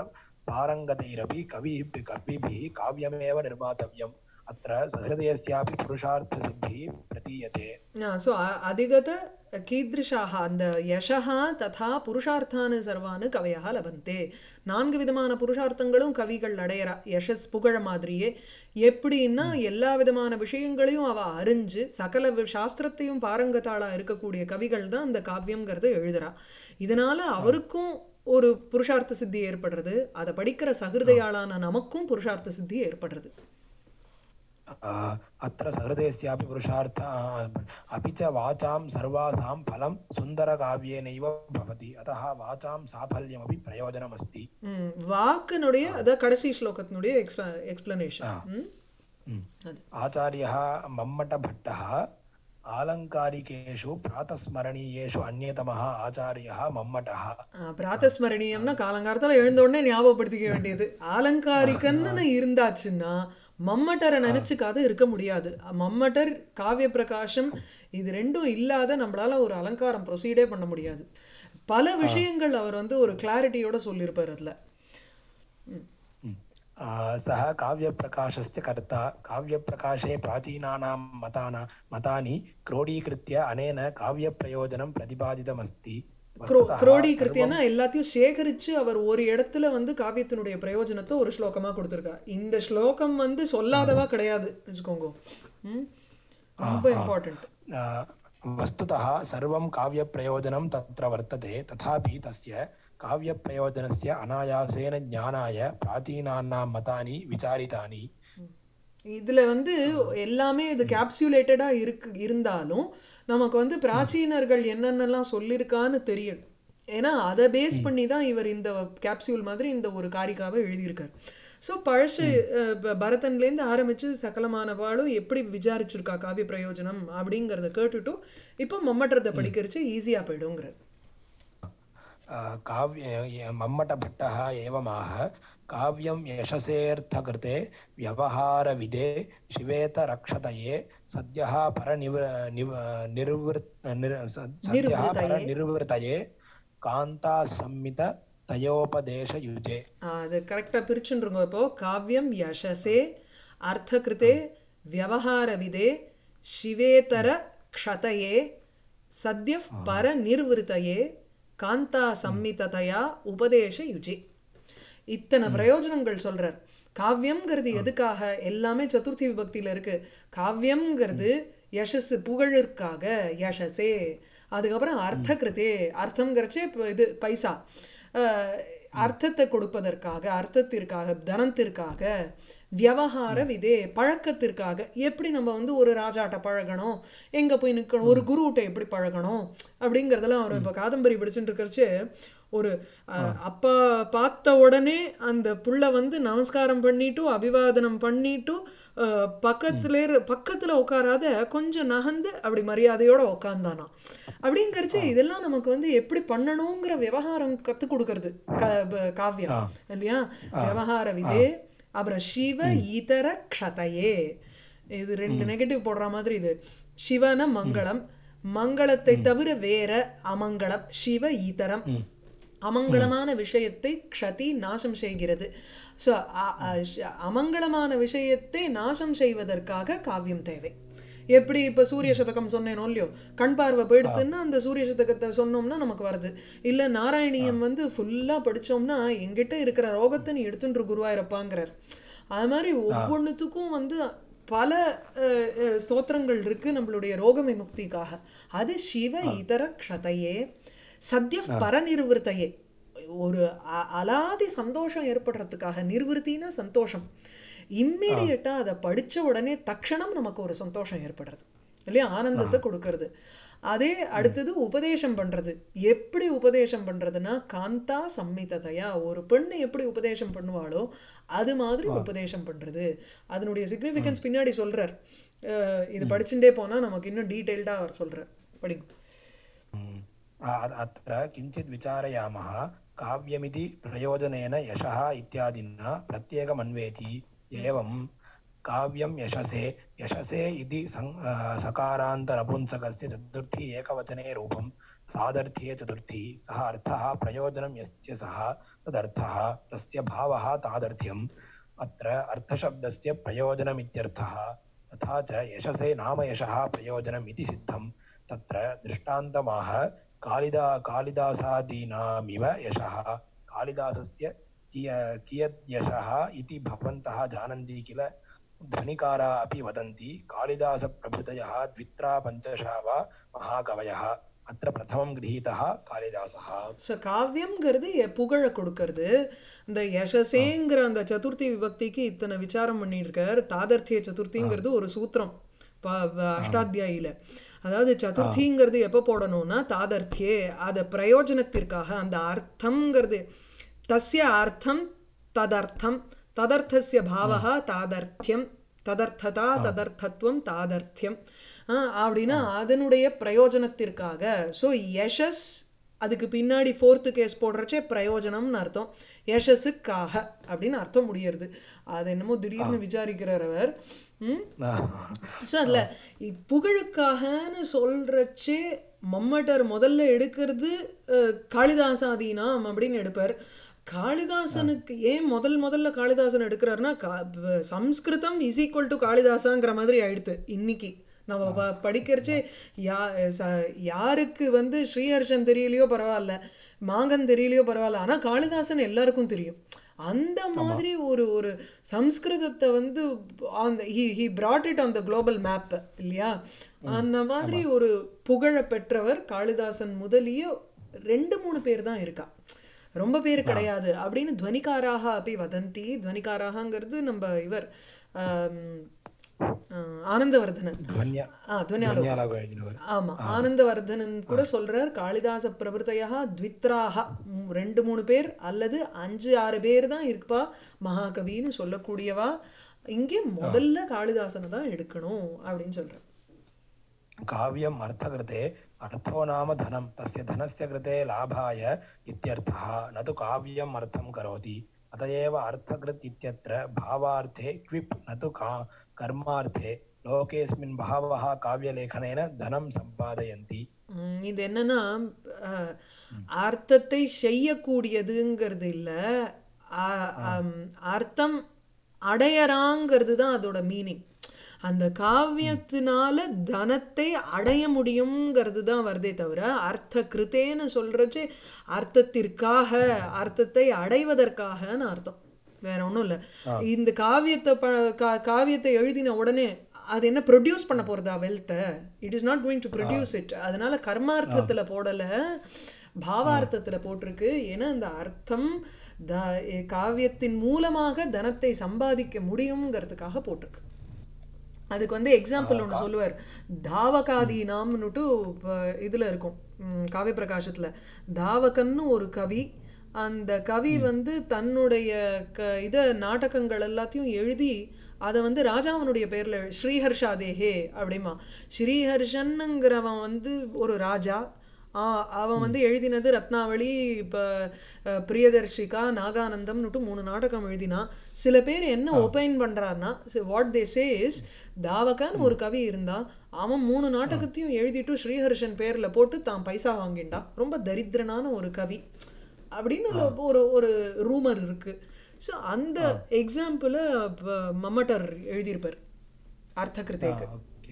पारङ्गतैरपि कविः कविभिः काव्यमेव निर्मातव्यम् अत्र सहृदयस्यापि पुरुषार्थसिद्धिः प्रतीयते सो अधिगत कीदृशाः அந்த யசஹா ததா புருஷார்த்தானு சர்வானு கவையாக லபந்தே நான்கு விதமான புருஷார்த்தங்களும் கவிகள் அடையறா யசஸ் புகழ மாதிரியே எப்படின்னா எல்லா விதமான விஷயங்களையும் அவ அறிஞ்சு சகல வி- சாஸ்திரத்தையும் பாரங்கத்தாளா இருக்கக்கூடிய கவிகள் தான் அந்த காவியம்ங்கிறத எழுதுறா இதனால அவருக்கும் ஒரு புருஷார்த்த சித்தி ஏற்படுறது அதை படிக்கிற சகிருதையாளான நமக்கும் புருஷார்த்த சித்தி ஏற்படுறது अ, अत्र सहृदयस्यापि पुरुषार्थ अ, अपि च वाचां सर्वासां फलं सुन्दरकाव्येनैव भवति अतः वाचां साफल्यमपि प्रयोजनमस्ति ம், வாக்குனுடைய அதான் கடைசி ஸ்லோகத்தினுடைய எக்ஸ்பிள எக்ஸ்பிளனேஷன் ம். அது आचार्यः मम्मटभट्टः आलङ्कारिकेषु प्रातस्मरणीयेषु अन्यतमः आचार्यः मम्मटः பிராத்தஸ்மரணீயம்னா காலங்காலத்தில் எழுந்த உடனே ஞாபகப்படுத்திக்க வேண்டியது ஆலங்காரிக்கன்னு இருந்தாச்சுன்னா மம்மட்டரை நினைச்சுக்காது இருக்க முடியாது மம்மட்டர் காவிய பிரகாசம் இது ரெண்டும் இல்லாத நம்மளால ஒரு அலங்காரம் ப்ரொசீடே பண்ண முடியாது பல விஷயங்கள் அவர் வந்து ஒரு கிளாரிட்டியோட சொல்லியிருப்பார் அதுல ம். आ, सः काव्यप्रकाशस्य कर्ता काव्यप्रकाशे प्राचीनानां मताना मतानि क्रोडीकृत्य अनेन काव्यप्रयोजनं प्रतिपादितमस्ति குரோ वस्तुतः குரோடீகிருத்தியனா எல்லாத்தையும் சேகரிச்சு அவர் ஒரு இடத்துல வந்து காவியத்தினுடைய பிரயோஜனத்தை ஒரு ஸ்லோகமா கொடுத்துருக்கார் இந்த ஸ்லோகம் வந்து சொல்லாதவா கிடையாது வச்சுக்கோங்க ம்? ரொம்ப இம்பார்ட்டன்ட் आ, वस्तुतः सर्वं काव्यप्रयोजनं तत्र वर्तते तथापि तस्य काव्यप्रयोजनस्य अनायासेन ज्ञानाय प्राचीनानां मतानि विचारितानि இதுல வந்து எல்லாமே இது கேப்சுலேட்டடா இருக்கு இருந்தாலும் நமக்கு வந்து பிராச்சீனர்கள் என்னென்னலாம் சொல்லியிருக்கான்னு தெரியும் ஏன்னா அதை பேஸ் பண்ணி தான் இவர் இந்த கேப்சியூல் மாதிரி இந்த ஒரு காரிக்காவை எழுதியிருக்கார் ஸோ பழசு அஹ், ப- பரதன்லேருந்து ஆரம்பிச்சு சகலமானவாளும் எப்படி விசாரிச்சிருக்கா காவிய பிரயோஜனம் அப்படிங்கிறத கேட்டுட்டு இப்போ மம்மற்றத்தை படிக்கிறச்சு ஈஸியாக போயிடுங்கிற आ, काव्य मम्मटभट्टः एवमाह काव्यं यशसेऽर्थकृते व्यवहारविदे शिवेतरक्षतये सद्यः परनिव निव निर्वृ निर सद्यः निर्वृतये. परनिर्वृतये कान्तासंमिततयोपदेशयुजे அது கரெக்டாக பிரிச்சுருங்க இப்போ காவியம் யசசே அர்த்தகிருதே வியவஹாரவிதே சிவேதர க்ஷதயே சத்ய பர நிர்வൃതயே காந்தா சம்மிததையா உபதேச யுஜி இத்தனை பிரயோஜனங்கள் சொல்றார் காவியம்ங்கிறது எதுக்காக எல்லாமே சதுர்த்தி விபக்தியில இருக்கு காவியம்ங்கிறது யசஸ் புகழிற்காக யசஸே அதுக்கப்புறம் அர்த்தகிருதே அர்த்தம்ங்கிறச்சே இப்போ இது பைசா அஹ், அர்த்தத்தை கொடுப்பதற்காக அர்த்தத்திற்காக தனத்திற்காக வியவகார விதே பழக்கத்திற்காக எப்படி நம்ம வந்து ஒரு ராஜாட்ட பழகணும் எங்கே போய் நிற்கணும் ஒரு குருகிட்ட எப்படி பழகணும் அப்படிங்கிறதெல்லாம் அவர் இப்போ காதம்பரி படிச்சுட்டு இருக்கிறச்சு ஒரு அஹ், அப்பா பார்த்த உடனே அந்த புள்ள வந்து நமஸ்காரம் பண்ணிட்டு அபிவாதனம் பண்ணிட்டு அஹ், பக்கத்துல இரு- பக்கத்துல உட்காராத கொஞ்சம் நகர்ந்து அப்படி மரியாதையோட உட்காந்தானா அப்படிங்கிறச்சு இதெல்லாம் நமக்கு வந்து எப்படி பண்ணணுங்கிற விவகாரம் கற்றுக் கொடுக்கறது க ப- காவியம் இல்லையா விவகார விதே அப்புறம் சிவ ஈதர க்ஷதையே இது ரெண்டு நெகட்டிவ் போடுற மாதிரி இது சிவன மங்களம் மங்களத்தை தவிர வேற அமங்கலம் சிவ ஈதரம் அமங்கலமான விஷயத்தை க்ஷதி நாசம் செய்கிறது ஸோ அமங்கலமான விஷயத்தை நாசம் செய்வதற்காக காவியம் தேவை எப்படி இப்போ சூரிய சதகம் சொன்னேனோ இல்லையோ கண் பார்வை போயிடுத்துன்னா அந்த சூரிய சதகத்தை சொன்னோம்னா நமக்கு வருது இல்லை நாராயணியம் வந்து ஃபுல்லாக படிச்சோம்னா எங்கிட்ட இருக்கிற ரோகத்தை நீ எடுத்துட்டு குருவாயிருப்பாங்கிறார் அது மாதிரி ஒவ்வொன்றுத்துக்கும் வந்து பல அஹ், அஹ், ஸ்தோத்திரங்கள் இருக்கு நம்மளுடைய ரோக விமுக்திக்காக அது சிவ இதர க்ஷதையே சத்ய பரநிர்வൃതயே ஒரு அ- அலாதி சந்தோஷம் ஏற்படுறதுக்காக நிர்வൃத்தினா சந்தோஷம் இம்மிடியட்டா அதை படிச்ச உடனே தக்ஷணம் நமக்கு ஒரு சந்தோஷம் ஏற்படுறது இல்லையா ஆனந்தத்தை கொடுக்கறது அதே அடுத்தது உபதேசம் பண்றது எப்படி உபதேசம் பண்றதுன்னா காந்தா சம்மிததையா ஒரு பெண்ணு எப்படி உபதேசம் பண்ணுவாளோ அது மாதிரி உபதேசம் பண்றது அதனுடைய சிக்னிஃபிகன்ஸ் பின்னாடி சொல்றார் அஹ் இது படிச்சுட்டே போனா நமக்கு இன்னும் டீட்டெயில்டா அவர் சொல்றார் படிங்க ம். अ- अत्र किञ्चित् विचारयामः काव्यमिति प्रयोजनेन यशः इत्यादिना प्रत्येकमन्वेति एवं काव्यं यशसे यशसे इति सं अ, सकारान्तनपुंसकस्य चतुर्थी एकवचने रूपं सादर्थ्ये चतुर्थी सः अर्थः प्रयोजनं यस्य सः तदर्थः तस्य भावः तादर्थ्यम् अत्र अर्थशब्दस्य प्रयोजनमित्यर्थः तथा च यशसे नाम यशः प्रयोजनम् इति सिद्धं तत्र दृष्टान्तमाह कालिदा कालिदासादीनामिव यशः कालिदासस्य किय कियद्यशः इति भवन्तः जानन्ति किल ध्वनिकारा अपि वदन्ति कालिदासप्रभृतयः द्वित्रा पञ्चशः वा महाकवयः अत्र प्रथमं गृहीतः कालिदासः ஸோ காவியம்ங்கிறது எ- புகழை கொடுக்கறது இந்த யசசேங்கிற அந்த சதுர்த்தி விபக்திக்கு இத்தனை விசாரம் பண்ணியிருக்கார் தாதர்த்திய சதுர்த்திங்கிறது ஒரு சூத்திரம் ப வ- அஷ்டாத்தியாயில அதாவது சதுர்த்திங்கிறது எப்போ போடணும்னா தாதர்த்தியே அதை பிரயோஜனத்திற்காக அந்த அர்த்தம்ங்கிறது தஸ்ய அர்த்தம் ததர்த்தம் ததர்த்தஸ்ய பாவகா தாதர்த்தியம் ததர்த்ததா ததர்த்தத்துவம் தாதர்த்தியம் ஆ, அப்படின்னா அதனுடைய பிரயோஜனத்திற்காக ஸோ யஷஸ் அதுக்கு பின்னாடி ஃபோர்த்து கேஸ் போடுறச்சே பிரயோஜனம்னு அர்த்தம் யஷஸுக்காக அப்படின்னு அர்த்தம் முடியறது அது என்னமோ திடீர்னு விசாரிக்கிறார் அவர் ம் ஸோ அதில் புகழுக்காகன்னு சொல்கிறச்சே மம்மட்டர் முதல்ல எடுக்கிறது அஹ், காளிதாசாதீனாம் அப்படின்னு எடுப்பார் காளிதாசனுக்கு ஏன் முதல் முதல்ல காளிதாசன் எடுக்கிறாருன்னா கா வ- சம்ஸ்கிருதம் இஸ் ஈக்குவல் டு காளிதாசாங்கிற மாதிரி ஆயிடுத்து இன்னைக்கு நம்ம ப- படிக்கிறச்சே யா ச- யாருக்கு வந்து ஸ்ரீஹர்ஷன் தெரியலையோ பரவாயில்ல மாங்கன் தெரியலையோ பரவாயில்ல ஆனால் காளிதாசன் எல்லாருக்கும் தெரியும் அந்த மாதிரி ஒரு ஒரு சம்ஸ்கிருதத்தை வந்து அந்த he he brought it on the global map இல்லையா அந்த மாதிரி ஒரு புகழை பெற்றவர் காளிதாசன் முதலிய ரெண்டு மூணு பேர் தான் இருக்கா ரொம்ப பேர் கிடையாது அப்படின்னு துவனிகாராக அப்படி வதந்தி துவனிகாராகங்கிறது நம்ம இவர் ஆம், ஆஹ், ஆனந்தவர்தனன் ध्वन्या ஆ துவனியாலோ ध्वन्यालाग எழுதினவர் ஆமா ஆனந்தவர்தனன் கூட சொல்றார் காளிதாச பிரபுத்தையா த்வித்ராக ம், ரெண்டு மூணு பேர் அல்லது அஞ்சு ஆறு பேர் தான் இருப்பா மகாகவின்னு சொல்லக்கூடியவா இங்கே முதல்ல காளிதாசனை தான் எடுக்கணும் அப்படின்னு சொல்றார் काव्यम् अर्थकृते अर्थो नाम धनं तस्य धनस्य कृते लाभाय इत्यर्थः न तु काव्यम् अर्थं करोति अत एव अर्थकृत् इत्यत्र भावार्थे क्विप् न तु का कर्मार्थे लोकेऽस्मिन् बहवः काव्यलेखनेन धनं सम्पादयन्ति ம், இது என்னன்னா அஹ், அர்த்தத்தை செய்யக்கூடியதுங்கிறது இல்லை அர்த்தம் அடையறாங்கிறது தான் அதோட மீனிங் அந்த காவியத்தினால தனத்தை அடைய முடியுங்கிறது தான் வருதே தவிர அர்த்த கிருத்தேன்னு சொல்றச்சு அர்த்தத்திற்காக அர்த்தத்தை அடைவதற்காகன்னு அர்த்தம் வேற ஒன்றும் இல்லை இந்த காவியத்தை ப கா- காவியத்தை எழுதின உடனே அது என்ன ப்ரொடியூஸ் பண்ண போகிறதா வெல்த்தை it is not going to produce it அதனால கர்மார்த்தத்தில் போடலை பாவார்த்தத்தில் போட்டிருக்கு ஏன்னா அந்த அர்த்தம் த காவியத்தின் மூலமாக தனத்தை சம்பாதிக்க முடியுங்கிறதுக்காக போட்டிருக்கு அதுக்கு வந்து எக்ஸாம்பிள் ஒன்று சொல்லுவார் தாவகாதீனாம்னுட்டு இப்போ இதில் இருக்கும் ம், காவிய பிரகாசத்தில் தாவகன்னு ஒரு கவி அந்த கவி வந்து தன்னுடைய க இதை நாடகங்கள் எல்லாத்தையும் எழுதி அதை வந்து ராஜாவனுடைய பேரில் ஸ்ரீஹர்ஷா தேஹே அப்படிமா ஸ்ரீஹர்ஷன்னுங்கிறவன் வந்து ஒரு ராஜா ஆ, அவன் வந்து எழுதினது ரத்னாவளி இப்போ பிரியதர்ஷிகா நாகானந்தம்னுட்டு மூணு நாடகம் எழுதினான் சில பேர் என்ன ஒப்பைன் பண்ணுறாருன்னா வாட் தே சே இஸ் தாவகான்னு ஒரு கவி இருந்தான் அவன் மூணு நாடகத்தையும் எழுதிட்டு ஸ்ரீஹர்ஷன் பேரில் போட்டு தான் பைசா வாங்கிண்டான் ரொம்ப தரித்திரனான ஒரு கவி அப்படின்னு ஒரு- ஒரு ஒரு ரூமர் இருக்கு ஸோ அந்த எக்ஸாம்பிளை மம்மட்டர் எழுதியிருப்பார் அர்த்தகிருத்தேக்கு ओके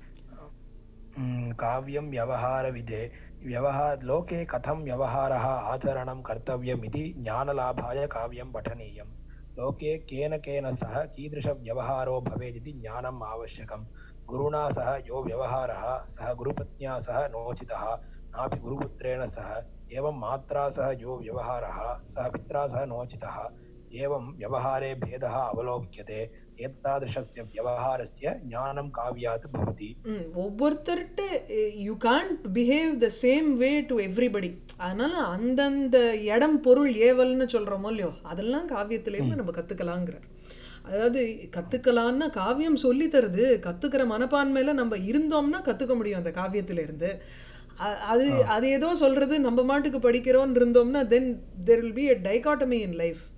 म्, काव्यं व्यवहारविधे व्यवहार लोके कथं व्यवहारः आचरणं कर्तव्यम् इति ज्ञानलाभाय काव्यं पठनीयं लोके केन केन सह कीदृशव्यवहारो भवेदिति ज्ञानम् आवश्यकं गुरुणा सह यो व्यवहारः सः गुरुपत्न्या सह नोचितः नापि गुरुपुत्रेण सह एवं मात्रा सह यो व्यवहारः सः पित्रा सह नोचितः एवं व्यवहारे भेदः अवलोक्यते एतादृशस्य व्यवहारस्य ज्ञानं काव्यात् भवति ம், ஒவ்வொருத்தர்கிட்ட you can't behave the same way to everybody அதனால அந்தந்த இடம் பொருள் ஏவல்னு சொல்கிறோமோ இல்லையோ அதெல்லாம் காவியத்திலேருந்து நம்ம கற்றுக்கலாங்கிறார் அதாவது கற்றுக்கலான்னா காவியம் சொல்லி தருது கற்றுக்கிற மனப்பான்மையில் நம்ம இருந்தோம்னா கற்றுக்க முடியும் அந்த காவியத்திலேருந்து அ- அது அது ஏதோ சொல்கிறது நம்ம மாட்டுக்கு படிக்கிறோன்னு இருந்தோம்னா then there will be a dichotomy in life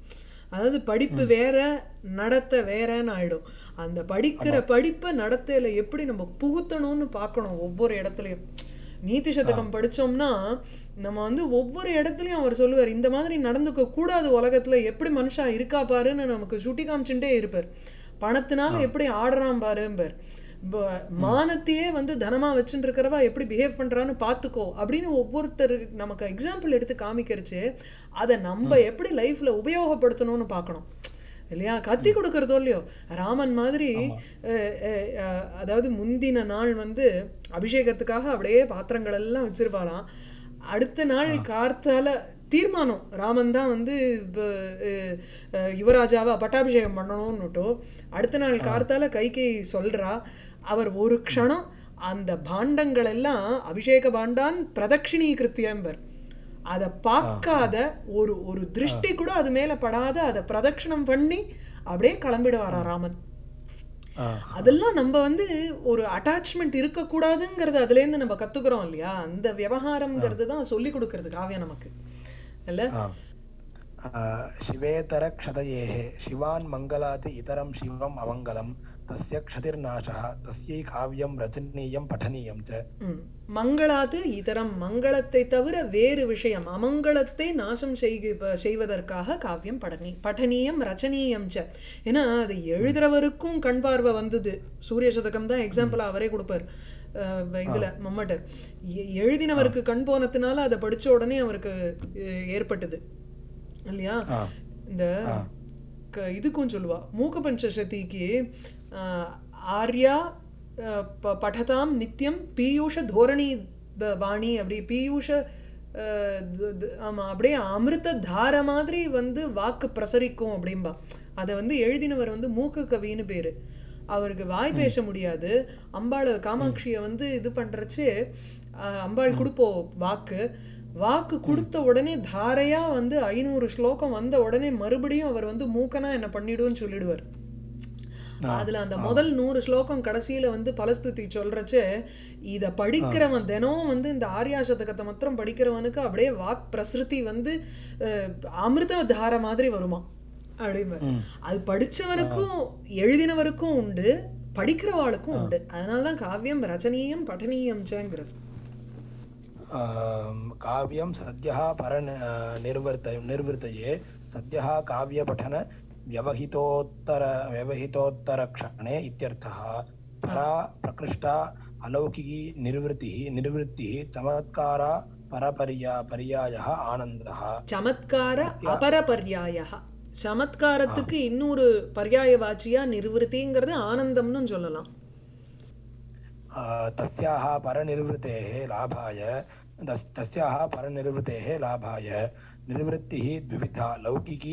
அதாவது படிப்பு வேற நடத்தை வேறன்னு ஆயிடும் அந்த படிக்கிற படிப்பை நடத்தையில எப்படி நம்ம புகுத்தணும்னு பார்க்கணும் ஒவ்வொரு இடத்துலையும் நீதி சதகம் படிச்சோம்னா நம்ம வந்து ஒவ்வொரு இடத்துலையும் அவர் சொல்லுவார் இந்த மாதிரி நடந்துக்க கூடாது உலகத்துல எப்படி மனுஷா இருக்கா பாருன்னு நமக்கு சுட்டி காமிச்சுட்டே இருப்பார் பணத்தினால எப்படி ஆடுறான் பாரும்பார் ப- மானத்தையே வந்து தனமா வச்சுட்டு இருக்கிறவா எப்படி பிஹேவ் பண்றான்னு பார்த்துக்கோ அப்படின்னு ஒவ்வொருத்தர் நமக்கு எக்ஸாம்பிள் எடுத்து காமிக்கிறச்சு அதை நம்ம எப்படி லைஃப்ல உபயோகப்படுத்தணும்னு பார்க்கணும் இல்லையா கத்தி கொடுக்கறதோ இல்லையோ ராமன் மாதிரி அஹ், அஹ், அஹ், அதாவது முந்தின நாள் வந்து அபிஷேகத்துக்காக அப்படியே பாத்திரங்கள் எல்லாம் வச்சிருப்பாளாம் அடுத்த நாள் கார்த்தால தீர்மானம் ராமன் தான் வந்து இப்ப, அஹ், அஹ், யுவராஜாவை பட்டாபிஷேகம் பண்ணணும்னுட்டோ அடுத்த நாள் கார்த்தால கைகை சொல்றா அவர் ஒரு க்ஷணம் அந்த பாண்டங்கள் எல்லாம் அபிஷேக பாண்டான் பிரதட்சிணீகிருத்தியம்பர் அதை பார்க்காத ஒரு ஒரு திருஷ்டி கூட அது மேல படாத அதை பிரதட்சணம் பண்ணி அப்படியே கிளம்பிடுவாரா ராமன் ஆ அதெல்லாம் நம்ம வந்து ஒரு அட்டாச்மெண்ட் இருக்கக்கூடாதுங்கிறது அதுலேருந்து நம்ம கத்துக்கிறோம் இல்லையா அந்த விவகாரம்ங்கிறது தான் சொல்லி கொடுக்கறது காவியம் நமக்கு இல்ல शिवेतरक्षतयेः शिवान् मङ्गलात् इतरं शिवम् अमङ्गलं तस्य क्षतिर्नाशः तस्यै काव्यं रचनीयं पठनीयं च ம். மங்களாது இதரம் மங்களத்தை தவிர வேறு விஷயம் அமங்கலத்தை நாசம் செய்க செய்வதற்காக காவியம் படனி பఠనீயம் ரச்சனீயம் ச ஏன்னா அது எழுதுறவருக்கும் கண் பார்வை வந்தது சூரிய சதகம் தான் எக்ஸாம்பிள் அவரே கொடுப்பார் அஹ், இதுல மம்மட்டர் எ- எழுதினவருக்கு கண் போனதுனால அதை படிச்ச உடனே அவருக்கு அஹ், ஏற்பட்டது இல்லையா ஆ இந்த க- இதுக்கும் சொல்லுவா மூக்க பஞ்சசதிக்கு ஆஹ், ஆர்யா ஆஹ், ப- படதாம் நித்தியம் பீயூஷ தோரணி ப- வாணி அப்படி பீயூஷ ஆஹ், து- து- ஆமா அப்படியே அமிர்த தார மாதிரி வந்து வாக்கு பிரசரிக்கும் அப்படிம்பா அதை வந்து எழுதினவர் வந்து மூக்கு கவின்னு பேரு அவருக்கு வாய் பேச முடியாது அம்பாள் காமாட்சியை வந்து இது பண்றச்சு ஆஹ், அம்பாள் கொடுப்போம் வாக்கு வாக்கு கொடுத்த உடனே தாரையா வந்து ஐநூறு ஸ்லோகம் வந்த உடனே மறுபடியும் அவர் வந்து மூக்கனா என்ன பண்ணிடுன்னு சொல்லிடுவார் அதுல அந்த முதல் நூறு ஸ்லோகம் கடைசியில வந்து பலஸ்துதி சொல்றச்சு இத படிக்கிறவன் தினம் வந்து இந்த ஆர்யா சதகத்தை மாத்திரம் படிக்கிறவனுக்கு அப்படியே வாக் பிரசிருதி வந்து அஹ், அமிர்த தார மாதிரி வருமா அப்படிம்பா அது படிச்சவனுக்கும் எழுதினவருக்கும் உண்டு படிக்கிறவாளுக்கும் உண்டு அதனாலதான் காவியம் ரச்சனீயம் பఠనீயம் சேங்கிறது आम्, काव्यं सद्यः पर निर्वर्त निर्वृतये सद्यः काव्यपठन व्यवहितोत्तर व्यवहितोत्तरक्षणे इत्यर्थः परा प्रकृष्टा अलौकिकी निर्वृत्तिः निर्वृत्तिः चमत्कारा परपर्या पर्यायः आनन्दः சமத்கார அபரபர்யாய சமத்காரத்துக்கு இன்னொரு பர்யாயவாச்சியா நிர்வൃத்திங்கிறது ஆனந்தம்னு சொல்லலாம் आ, तस्याः परनिर्वृतेः लाभाय तस्- तस्याः परनिर्वृतेः लाभाय निर्वृत्तिः द्विविधा लौकिकी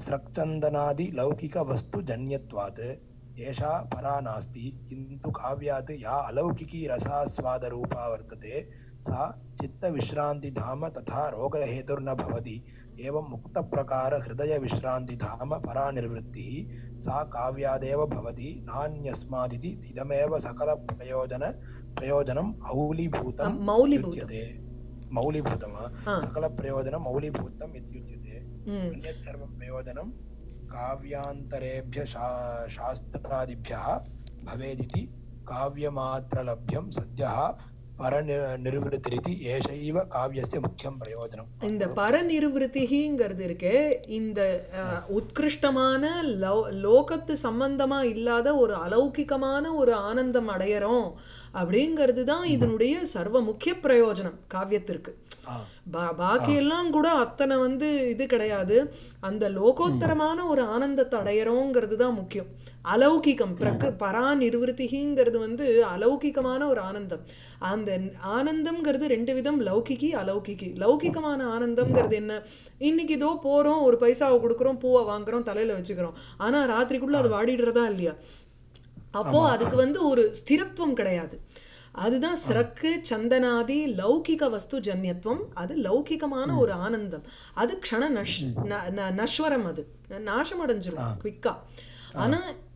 स्रक्चन्दनादिलौकिकवस्तुजन्यत्वात् एषा परा नास्ति किन्तु काव्यात् या अलौकिकी रसास्वादरूपा वर्तते सा चित्तविश्रान्तिधाम तथा रोगहेतुर्न भवति एवं मुक्तप्रकार हृदयविश्रान्तिधाम परा निर्वृत्तिः सा काव्यादेव भवति नान्यस्मादिति इदमेव सकलप्रयोजन प्रयोजनम् औलीभूतं மௌலிபூதம் युज्यते मौलीभूतं वा? ஆ. सकलप्रयोजनं मौलीभूतम् इत्युच्यते ம் अन्यत् सर्वं प्रयोजनं काव्यान्तरेभ्य शा शास्त्रादिभ्यः भवेदिति काव्यमात्रलभ्यं सद्यः परनिर्वृतिरिति एषैव काव्यस्य मुख्यं प्रयोजनम् இந்த பரநிர்வൃத்திங்கிறது இருக்கே இந்த அஹ், உத்கிருஷ்டமான லோ- லோகத்து சம்பந்தமா இல்லாத ஒரு அலௌகிகமான ஒரு ஆனந்தம் அடையறோம் அப்படிங்கிறது தான் இதனுடைய சர்வ முக்கிய பிரயோஜனம் காவியத்திற்கு ஆ பா- பாக்கியெல்லாம் கூட அத்தனை வந்து இது கிடையாது அந்த லோகோத்தரமான ஒரு ஆனந்தத்தை அடையறோங்கிறது தான் முக்கியம் அலௌகிகம் பிரக பரா நிர்வൃத்திங்கிறது வந்து அலௌகிகமான ஒரு ஆனந்தம் அந்த ஆனந்தம்ங்கிறது ரெண்டு விதம் லௌகிகி அலௌகிகி லௌகிகமான ஆனந்தம்ங்கிறது என்ன இன்னைக்கு இதோ போறோம் ஒரு பைசாவை கொடுக்குறோம் பூவை வாங்குறோம் தலையில வச்சுக்கிறோம் ஆனா ராத்திரிக்குள்ள அது வாடிடுறதா இல்லையா அப்போ அதுக்கு வந்து ஒரு ஸ்திரத்துவம் கிடையாது அதுதான் சிறக்கு சந்தனாதி லௌகிக வஸ்து ஜன்யத்துவம் அது லௌகிகமான ஒரு ஆனந்தம் அது க்ஷண நஷ் ந- ந- நஸ்வரம் அது நாசம் அடைஞ்சிரும் குவிக்கா ஆனா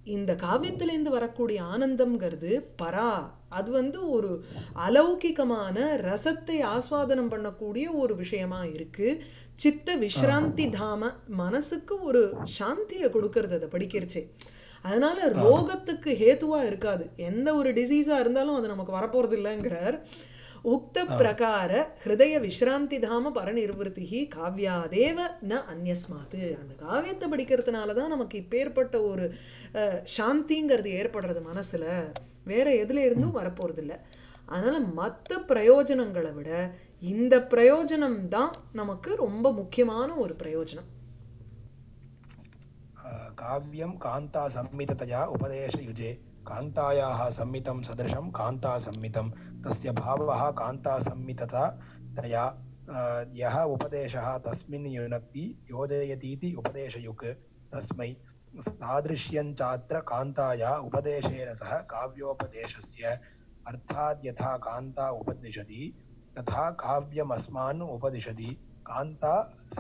இந்த காவியத்திலேருந்து வரக்கூடிய ஆனந்தம்ங்கிறது பரா அது வந்து ஒரு அலௌகிகமான ரசத்தை ஆஸ்வாதனம் பண்ணக்கூடிய ஒரு விஷயமா இருக்கு சித்த விஸ்ராந்தி தாம மனசுக்கு ஒரு சாந்தியை கொடுக்கறது அதை படிக்கிறச்சே அதனால ரோகத்துக்கு ஹேத்துவா இருக்காது எந்த ஒரு டிசீஸா இருந்தாலும் அது நமக்கு வரப்போறது இல்லைங்கிறார் உக்த பிரகார ஹிருதய விஸ்ராந்தி தாம பரநிர்வൃத்தி காவ்யாதேவ ந அந்யஸ்மாத்து அந்த காவியத்தை படிக்கிறதுனால தான் நமக்கு இப்பேற்பட்ட ஒரு அஹ், சாந்திங்கிறது ஏற்படுறது மனசுல வேற எதுல இருந்தும் வரப்போறது இல்ல அதனால மற்ற பிரயோஜனங்களை விட இந்த பிரயோஜனம் தான் நமக்கு ரொம்ப முக்கியமான ஒரு பிரயோஜனம் काव्यं कान्तासम्मिततया उपदेशयुजे कान्तायाः सम्मितं सदृशं कान्तासम्मितं तस्य भावः कान्तासम्मितता तया अ, यः उपदेशः तस्मिन् युनक्ति योजयतीति उपदेशयुक् तस्मै सादृश्यञ्चात्र कान्ताया उपदेशेन सह काव्योपदेशस्य अर्थात् यथा कान्ता उपदिशति तथा काव्यमस्मान् उपदिशति कान्ता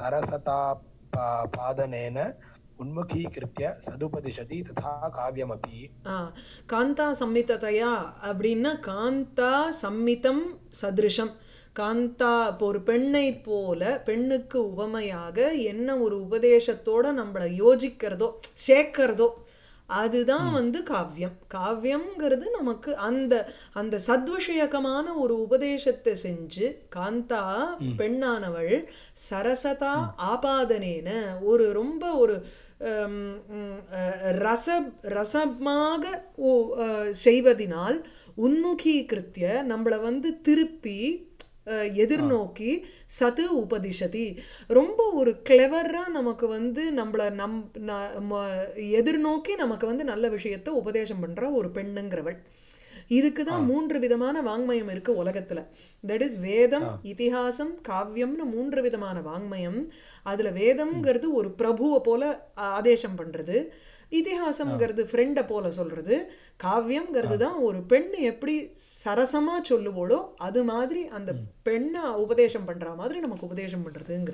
सरसतापादनेन उन्मुखीकृत्य सदुपदिशति तथा काव्यमपि ஆ, காந்தா சம்மிததையா அப்படின்னா காந்தா சம்மிதம் சதிருஷம் காந்தா இப்போ ஒரு பெண்ணை போல பெண்ணுக்கு உவமையாக என்ன ஒரு உபதேசத்தோட நம்மளை யோசிக்கிறதோ சேர்க்கிறதோ அதுதான் வந்து காவியம் காவியம்ங்கிறது நமக்கு அந்த அந்த சத்விஷயகமான ஒரு உபதேசத்தை செஞ்சு காந்தா பெண்ணானவள் சரசதா ஆபாதனேன ஒரு ரொம்ப ஒரு ஹம், உம், அஹ், ரச ரசமாக ஓ- அஹ், செய்வதினால் உன்முகீகிருத்திய நம்மளை வந்து திருப்பி அஹ், எதிர்நோக்கி சது உபதிஷதி ரொம்ப ஒரு கிளவராக நமக்கு வந்து நம்மளை நம் ந- ம- எதிர்நோக்கி நமக்கு வந்து நல்ல விஷயத்தை உபதேசம் பண்ற ஒரு பெண்ணுங்கிறவள் இதுக்கு தான் மூன்று விதமான வாங்மயம் இருக்கு உலகத்துல தட் இஸ் வேதம் இதிகாசம் காவியம்னு மூன்று விதமான வாங்மயம் அதுல வேதம்ங்கிறது ஒரு பிரபுவை போல ஆதேசம் பண்றது இதிகாசம்ங்கிறது ஃப்ரெண்டை போல சொல்றது காவியம்ங்கிறது தான் ஒரு பெண் எப்படி சரசமா சொல்லுவோளோ அது மாதிரி அந்த பெண்ணை உபதேசம் பண்ற மாதிரி நமக்கு உபதேசம் பண்றதுங்கிற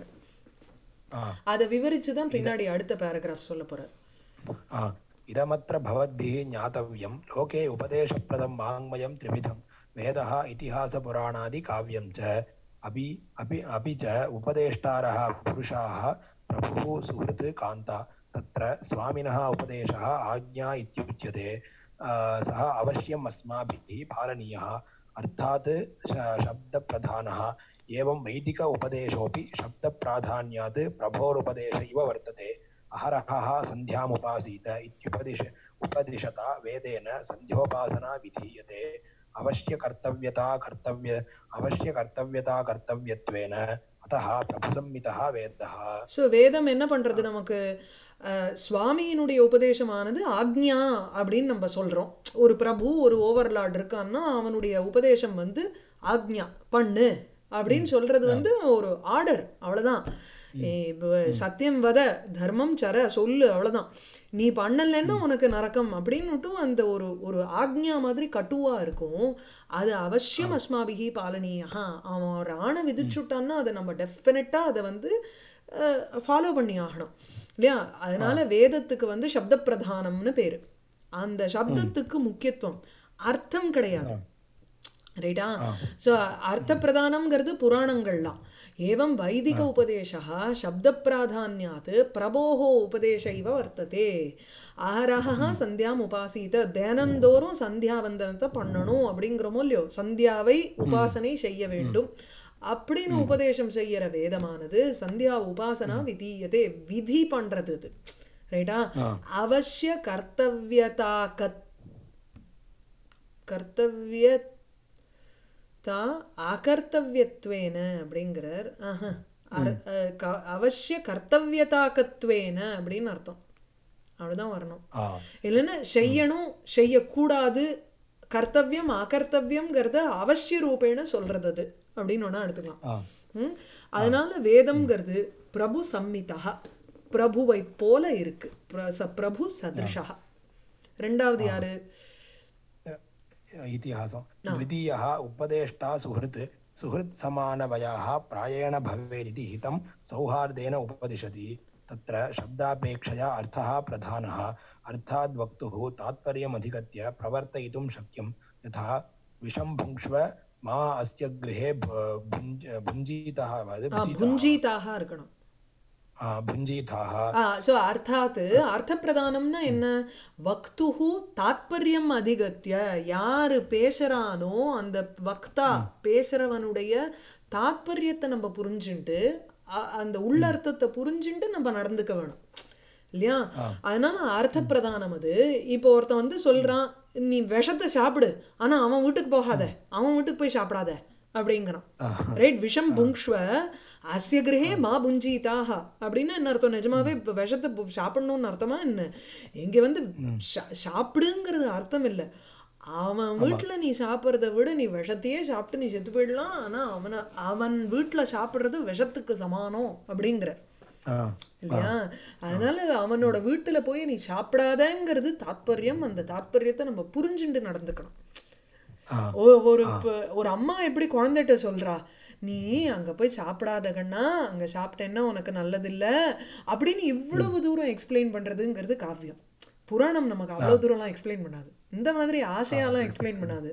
आ, அதை விவரிச்சு தான் பின்னாடி அடுத்த பேராகிராஃப் சொல்ல போறார் आ, इदमत्र भवद्भिः ज्ञातव्यं लोके उपदेशप्रदं वाङ्मयं त्रिविधं वेदः इतिहासपुराणादिकाव्यं च अपि अपि अपि च उपदेष्टारः पुरुषाः प्रभुः सुहृत् कान्ता तत्र स्वामिनः उपदेशः आज्ञा इत्युच्यते आ, सः अवश्यम् अस्माभिः पालनीयः अर्थात् श- शब्दप्रधानः एवं वैदिक उपदेशोऽपि शब्दप्राधान्यात् प्रभोरुपदेश इव वर्तते अहरहः सन्ध्यामुपासीत इत्युपदिश उपदिशता वेदेन सन्ध्योपासना विधीयते अवश्यकर्तव्यता कर्तव्य अवश्यकर्तव्यता कर्तव्यत्वेन अतः प्रभुसंहितः वेदः ஸோ வேதம் என்ன பண்றது நமக்கு அஹ், சுவாமியினுடைய உபதேசமானது ஆக்ஞா அப்படின்னு நம்ம சொல்றோம் ஒரு பிரபு ஒரு ஓவர்லார்ட் இருக்கான்னா அவனுடைய உபதேசம் வந்து ஆக்ஞா பண்ணு அப்படின்னு சொல்றது வந்து ஒரு ஆர்டர் அவ்வளவுதான் ஏ, இப்ப சத்தியம் வத தர்மம் சர சொல்லு அவ்வளவுதான் நீ பண்ணலைன்னா உனக்கு நரக்கம் அப்படின்னுட்டும் அந்த ஒரு ஒரு ஆக்ஞா மாதிரி கட்டுவா இருக்கும் அது அவசியம் அஸ்மாபிகி பாலனியா அவன் ஒரு ஆணை விதிச்சுட்டான்னா அதை நம்ம டெஃபினட்டா அதை வந்து ஃபாலோ பண்ணி ஆகணும் இல்லையா அதனால வேதத்துக்கு வந்து சப்த பிரதானம்னு பேரு அந்த சப்தத்துக்கு முக்கியத்துவம் அர்த்தம் கிடையாது ரைட்டா ஸோ அர்த்த பிரதானம்ங்கிறது புராணங்கள்லாம் ஏவம் வைதிக உபதேசா சப்த பிராதான்யாத் பிரபோஹோ உபதேச இவ வர்த்ததே அஹரஹா சந்தியாம் உபாசித்த தினந்தோறும் சந்தியாவந்தனத்தை பண்ணணும் அப்படிங்கிறோமோ இல்லையோ சந்தியாவை உபாசனை செய்ய வேண்டும் அப்படின்னு உபதேசம் செய்யற வேதமானது சந்தியா உபாசனா விதீயதே விதி பண்றது இது ரைட்டா அவசிய கர்த்தவியதா கத் கர்த்தவிய தா அகர்த்தவியத்வேன அப்படிங்கிறார் ஆஹா. அர- அஹ் க- அவசிய கர்த்தவியதாக்கத்வேன அப்படின்னு அர்த்தம் அவ்வளவுதான் வரணும் आ, இல்லைன்னா செய்யணும் செய்யக்கூடாது கர்த்தவியம் அகர்த்தவியம்ங்கிறத அவசிய ரூபேன சொல்றது அது அப்படின்னு ஒன்றா எடுத்துக்கலாம் आ, ம்? அதனால வேதம்ங்கிறது பிரபு சம்மிதா பிரபுவை போல இருக்கு பிர- ச- பிரபு சதிருஷா ரெண்டாவது யாரு इतिहासं द्वितीयः उपदेष्टा सुहृत् सुहृत् समानवयाः प्रायेण भवेदिति हितं सौहार्देन उपदिशति तत्र शब्दापेक्षया अर्थः प्रधानः अर्थाद् वक्तुः तात्पर्यमधिगत्य प्रवर्तयितुं शक्यं यथा विषं भुङ्क्ष्व मा अस्य गृहे भ- भुञ्ज भुञ्जीतः वद ஆ, भुजितः புஞ்சீதாக இருக்கணும் आ, भुञ्जीताः ஸோ அர்த்தாத் அர்த்தப்பிரதானம்னா என்ன வக்துஹு தாத்பரியம் அதிகத்திய யாரு பேசுறானோ அந்த வக்தா பேசுறவனுடைய தாத்பரியத்தை நம்ம புரிஞ்சுட்டு அ- அந்த உள்ளர்த்தத்தை புரிஞ்சுட்டு நம்ம நடந்துக்க வேணும் இல்லையா அதனால அர்த்த பிரதானம் அது இப்போ ஒருத்தன் வந்து சொல்றான் நீ விஷத்தை சாப்பிடு ஆனா அவன் வீட்டுக்கு போகாத அவன் வீட்டுக்கு போய் சாப்பிடாத அப்படிங்கிறான் ரைட் விஷம் புங்க்ஷ்வ அஸ்ய கிரகே மா புஞ்சீதாக அப்படின்னு என்ன அர்த்தம் நிஜமாவே இப்போ விஷத்தை பு- சாப்பிடணும்னு அர்த்தமா என்ன இங்க வந்து சா- சாப்பிடுங்கிறது அர்த்தம் இல்லை அவன் வீட்டுல நீ சாப்பிட்றத விட நீ விஷத்தையே சாப்பிட்டு நீ செத்து போயிடலாம் ஆனா அவனை அவன் வீட்டுல சாப்பிடுறது விஷத்துக்கு சமானம் அப்படிங்கிற आ, இல்லையா அதனால அவனோட வீட்டுல போய் நீ சாப்பிடாதங்கிறது தாத்பரியம் அந்த தாத்பரியத்தை நம்ம புரிஞ்சுண்டு நடந்துக்கணும் आ, ஒ- ஒரு ப- ஒரு அம்மா எப்படி குழந்தைகிட்ட சொல்றா நீ அங்க போய் சாப்பிடாத கண்ணா அங்க சாப்பிட்டேன்னா உனக்கு நல்லதில்ல அப்படின்னு இவ்வளவு தூரம் எக்ஸ்பிளைன் பண்றதுங்கிறது காவியம் புராணம் நமக்கு அவ்வளவு தூரம்லாம் எக்ஸ்பிளைன் பண்ணாது இந்த மாதிரி ஆசையாலாம் எக்ஸ்பிளைன் பண்ணாது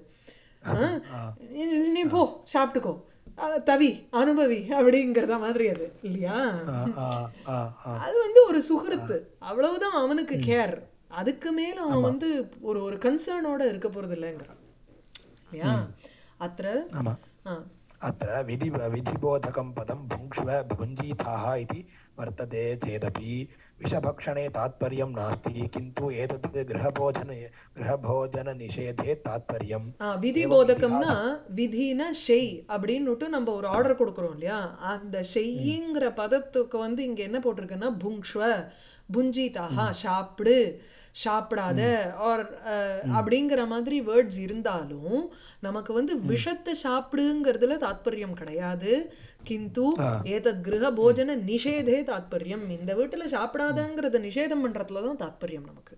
ஆ? நீ- நீ போ சாப்பிட்டுக்கோ அ, தவி அனுபவி அப்படிங்கிறத மாதிரி அது இல்லையா आ, आ, आ, आ, அது வந்து ஒரு சுகிருத்து அவ்வளவுதான் அவனுக்கு கேர் அதுக்கு மேல அவன் வந்து ஒரு ஒரு கன்சர்னோட இருக்க போறது இல்லைங்கிறான் இல்லையா அത്ര आमा ஆ अत्र विधि विधिबोधकं पदं भुङ्क्ष्व भुञ्जीथाः इति वर्तते चेदपि विषभक्षणे तात्पर्यं नास्ति किन्तु एतत् गृहभोजने गृहभोजननिषेधे तात्पर्यम् ஆ, விதி போதகம்னா விதினா செய் அப்படின்னுட்டு நம்ம ஒரு ஆர்டர் கொடுக்குறோம் இல்லையா அந்த செய்யுங்கிற பதத்துக்கு வந்து இங்க என்ன போட்டிருக்குன்னா புங்க்ஷ்வ புஞ்சிதாஹா சாப்பிடு சாப்பிடாத ஆர் அப்படிங்கிற மாதிரி வேர்ட்ஸ் இருந்தாலும் நமக்கு வந்து விஷத்தை சாப்பிடுங்கிறதுல தாத்பரியம் கிடையாது கிந்து ஏதத் கிரக போஜன நிஷேதே தாத்பரியம் இந்த வீட்டுல சாப்பிடாதங்கிறத நிஷேதம் பண்றதுல தான் தாத்பரியம் நமக்கு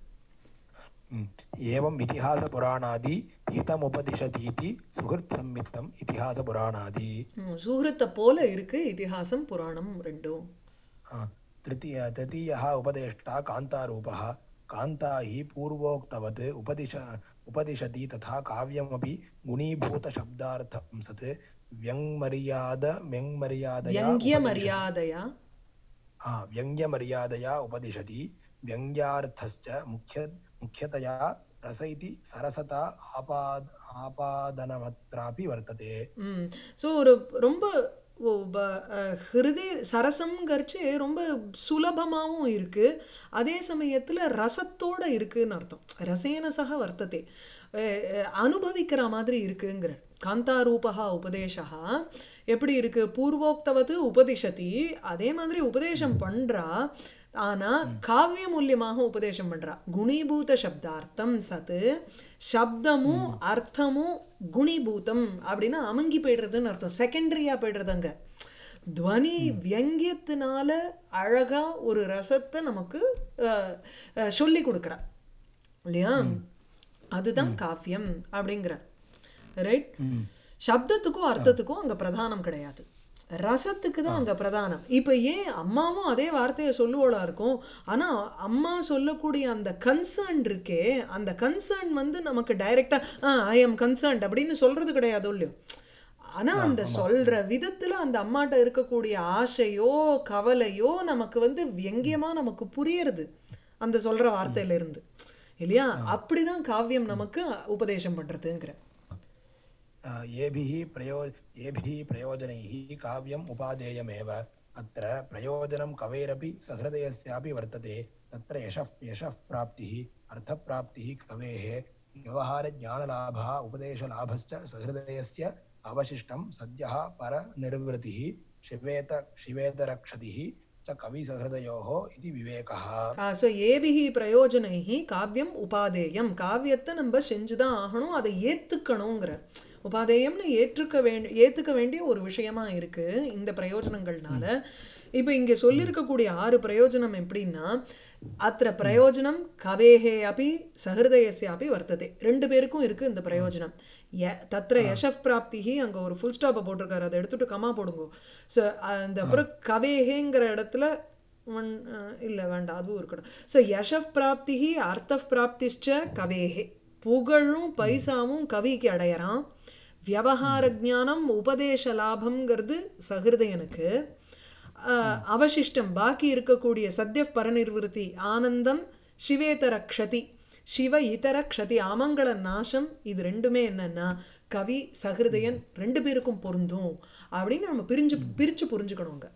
ம். एवम् इतिहासपुराणादि हितमुपदिशतीति सुहृत्सम्मितम् इतिहासपुराणादि ம், சுஹൃத்தை போல இருக்கு இதிகாசம் புராணம் ரெண்டும் आ, तृतीय तृतीयः उपदेष्टा कान्तारूपः कान्ता हि पूर्वोक्तवत् उपदिश उपदिशति तथा काव्यमपि गुणीभूतशब्दार्थं सत् व्यङ्मर्याद व्यङ्मर्यादया வியங்கிய उपदिशति மரியாதையா आ, व्यङ्ग्यमर्यादया उपदिशति व्यङ्ग्यार्थश्च मुख्य मुख्यतया रस इति सरसता आपाद आपादनमत्रापि वर्तते ம் ஸோ ஒரு ரொம்ப ஒ- ப- அஹ், ஹிருதய சரசம்ங்கிறச்சு ரொம்ப சுலபமாகவும் இருக்கு அதே சமயத்தில் ரசத்தோட இருக்குன்னு அர்த்தம் ரசேன சக வர்த்ததே அஹ், அஹ், அனுபவிக்கிற மாதிரி இருக்குங்கிற காந்தாரூபா உபதேசா எப்படி இருக்கு பூர்வோக்தவது உபதிஷதி அதே மாதிரி உபதேசம் பண்றா ஆனா காவிய மூலியமாக உபதேசம் பண்றா குணீபூத சப்தார்த்தம் சத்து சப்தமும் அர்த்தமும் குணிபூதம் அப்படின்னா அமுங்கி போயிடுறதுன்னு அர்த்தம் செகண்டரியா போயிடுறது அங்க துவனி வியங்கியத்தினால அழகா ஒரு ரசத்தை நமக்கு அஹ், அஹ், சொல்லி கொடுக்குறா இல்லையா அதுதான் காவியம் அப்படிங்கிற ரைட் சப்தத்துக்கும் அர்த்தத்துக்கும் அங்க பிரதானம் கிடையாது ரசத்துக்கு தான் அங்க பிரதானம் இப்ப ஏன் அம்மாவும் அதே வார்த்தையை சொல்லுவோளா இருக்கும் ஆனா அம்மா சொல்லக்கூடிய அந்த கன்சர்ன் இருக்கே அந்த கன்சர்ன் வந்து நமக்கு டைரக்டா ஐ எம் கன்சர்ன்ட் அப்படின்னு சொல்றது கிடையாது இல்லையோ ஆனா அந்த சொல்ற விதத்துல அந்த அம்மாட்ட இருக்கக்கூடிய ஆசையோ கவலையோ நமக்கு வந்து வியங்கியமா நமக்கு புரியறது அந்த சொல்ற வார்த்தையில இருந்து இல்லையா அப்படிதான் காவியம் நமக்கு உபதேசம் பண்றதுங்கிற आ, येभिः प्रयो येभिः प्रयोजनैः काव्यम् उपादेयमेव अत्र प्रयोजनं कवेरपि सहृदयस्यापि वर्तते तत्र यशः यशः प्राप्तिः अर्थप्राप्तिः कवेः व्यवहारज्ञानलाभः उपदेशलाभश्च सहृदयस्य अवशिष्टं सद्यः परनिर्वृतिः शिवेत शिवेतरक्षतिः च कविसहृदयोः इति विवेकः ஸோ ஏபிஹி பிரயோஜனைஹி காவியம் உபாதேயம் காவியத்தை நம்ம செஞ்சுதான் ஆகணும் அதை ஏத்துக்கணுங்கிறார் உபாதேயம்னு ஏற்றுக்க வேண்டிய ஏத்துக்க வேண்டிய ஒரு விஷயமா இருக்கு இந்த பிரயோஜனங்கள்னால இப்போ இங்க சொல்லியிருக்கக்கூடிய ஆறு பிரயோஜனம் எப்படின்னா அத்திர பிரயோஜனம் கவேஹே அப்பி சஹிருதயஸ்ய அப்பி வர்த்ததே ரெண்டு பேருக்கும் இருக்கு இந்த பிரயோஜனம் ய தத்திர யஷப் பிராப்திஹி அங்க ஒரு ஃபுல் ஸ்டாப்பை போட்டிருக்காரு அதை எடுத்துட்டு கமா போடுங்க ஸோ அந்த அப்புறம் கவேஹேங்கிற இடத்துல ஒன் இல்லை வேண்டாம் அதுவும் இருக்கட்டும் ஸோ யஷப் பிராப்தி அர்த்தப் பிராப்திஷ்ச கவேஹே புகழும் பைசாவும் கவிக்கு அடையறான் வியவகார ஜானம் உபதேச லாபம்ங்கிறது சகிருதயனுக்கு அஹ், அவசிஷ்டம் பாக்கி இருக்கக்கூடிய சத்ய பரநிர்விருத்தி ஆனந்தம் சிவேதர க்ஷதி சிவ இதர க்ஷதி அமங்கள நாசம் இது ரெண்டுமே என்னன்னா கவி சகிருதயன் ரெண்டு பேருக்கும் பொருந்தும் அப்படின்னு நம்ம பிரிஞ்சு பிரிச்சு புரிஞ்சுக்கணுங்க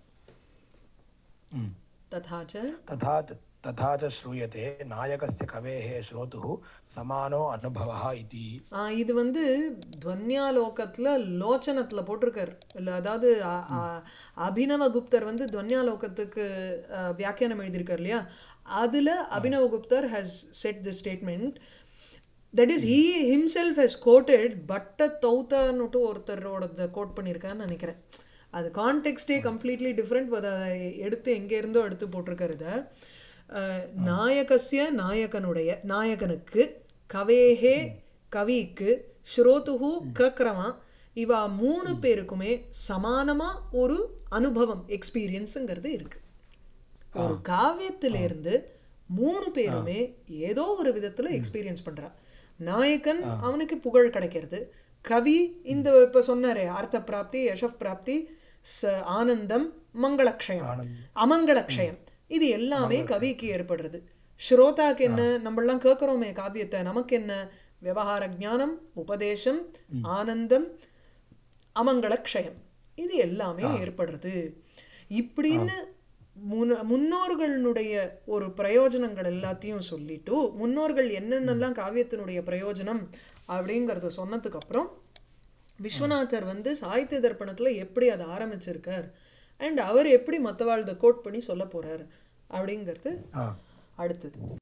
ம். ததாச்ச तथा च तथा च श्रूयते नायकस्य कवेः श्रोतुः समानो अनुभवः इति ஆ, இது வந்து துவன்யாலோகத்தில் லோச்சனத்தில் போட்டிருக்கார் இல்லை அதாவது அ- அ- அபினவ குப்தர் வந்து துவன்யாலோகத்துக்கு அ, வியாக்கியானம் எழுதியிருக்கார் இல்லையா அதில் அபினவ குப்தர் has said the statement that is he himself has quoted பட்ட தௌத்தான்னுட்டு ஒருத்தரோட கோட் பண்ணியிருக்கான்னு நினைக்கிறேன் அது கான்டெக்ஸ்டே கம்ப்ளீட்லி டிஃப்ரெண்ட் அதை எடுத்து எங்கே இருந்தோ எடுத்து போட்டிருக்காரு இதை அஹ், நாயகஸ்ய நாயகனுடைய நாயகனுக்கு கவேஹே கவிக்கு ஸ்ரோதுஹு கக்ரமா இவா மூணு பேருக்குமே சமானமா ஒரு அனுபவம் எக்ஸ்பீரியன்ஸுங்கிறது இருக்கு ஒரு காவியத்திலிருந்து மூணு பேருமே ஏதோ ஒரு விதத்துல எக்ஸ்பீரியன்ஸ் பண்றா நாயகன் அவனுக்கு புகழ் கிடைக்கிறது கவி இந்த இப்ப சொன்னாரே அர்த்த பிராப்தி யஷப் பிராப்தி ச- ஆனந்தம் மங்களக்ஷயம் அமங்களக்ஷயம் இது எல்லாமே கவிக்கு ஏற்படுறது ஸ்ரோதாக்கு என்ன நம்மளாம் கேட்குறோமே காவியத்தை நமக்கு என்ன விவகார ஞானம் உபதேசம் ஆனந்தம் அமங்களக்ஷயம் இது எல்லாமே ஏற்படுறது இப்படின்னு முன்ன- முன்னோர்களுடைய ஒரு பிரயோஜனங்கள் எல்லாத்தையும் சொல்லிட்டு முன்னோர்கள் என்னென்னலாம் காவியத்தினுடைய பிரயோஜனம் அப்படிங்கிறத சொன்னதுக்கு அப்புறம் விஸ்வநாதர் வந்து சாகித்ய தர்ப்பணத்தில் எப்படி அதை ஆரம்பிச்சிருக்கார் அண்ட் அவர் எப்படி மற்றவாழ்த கோட் பண்ணி சொல்ல போறார் அப்படிங்கிறது ஆ அடுத்தது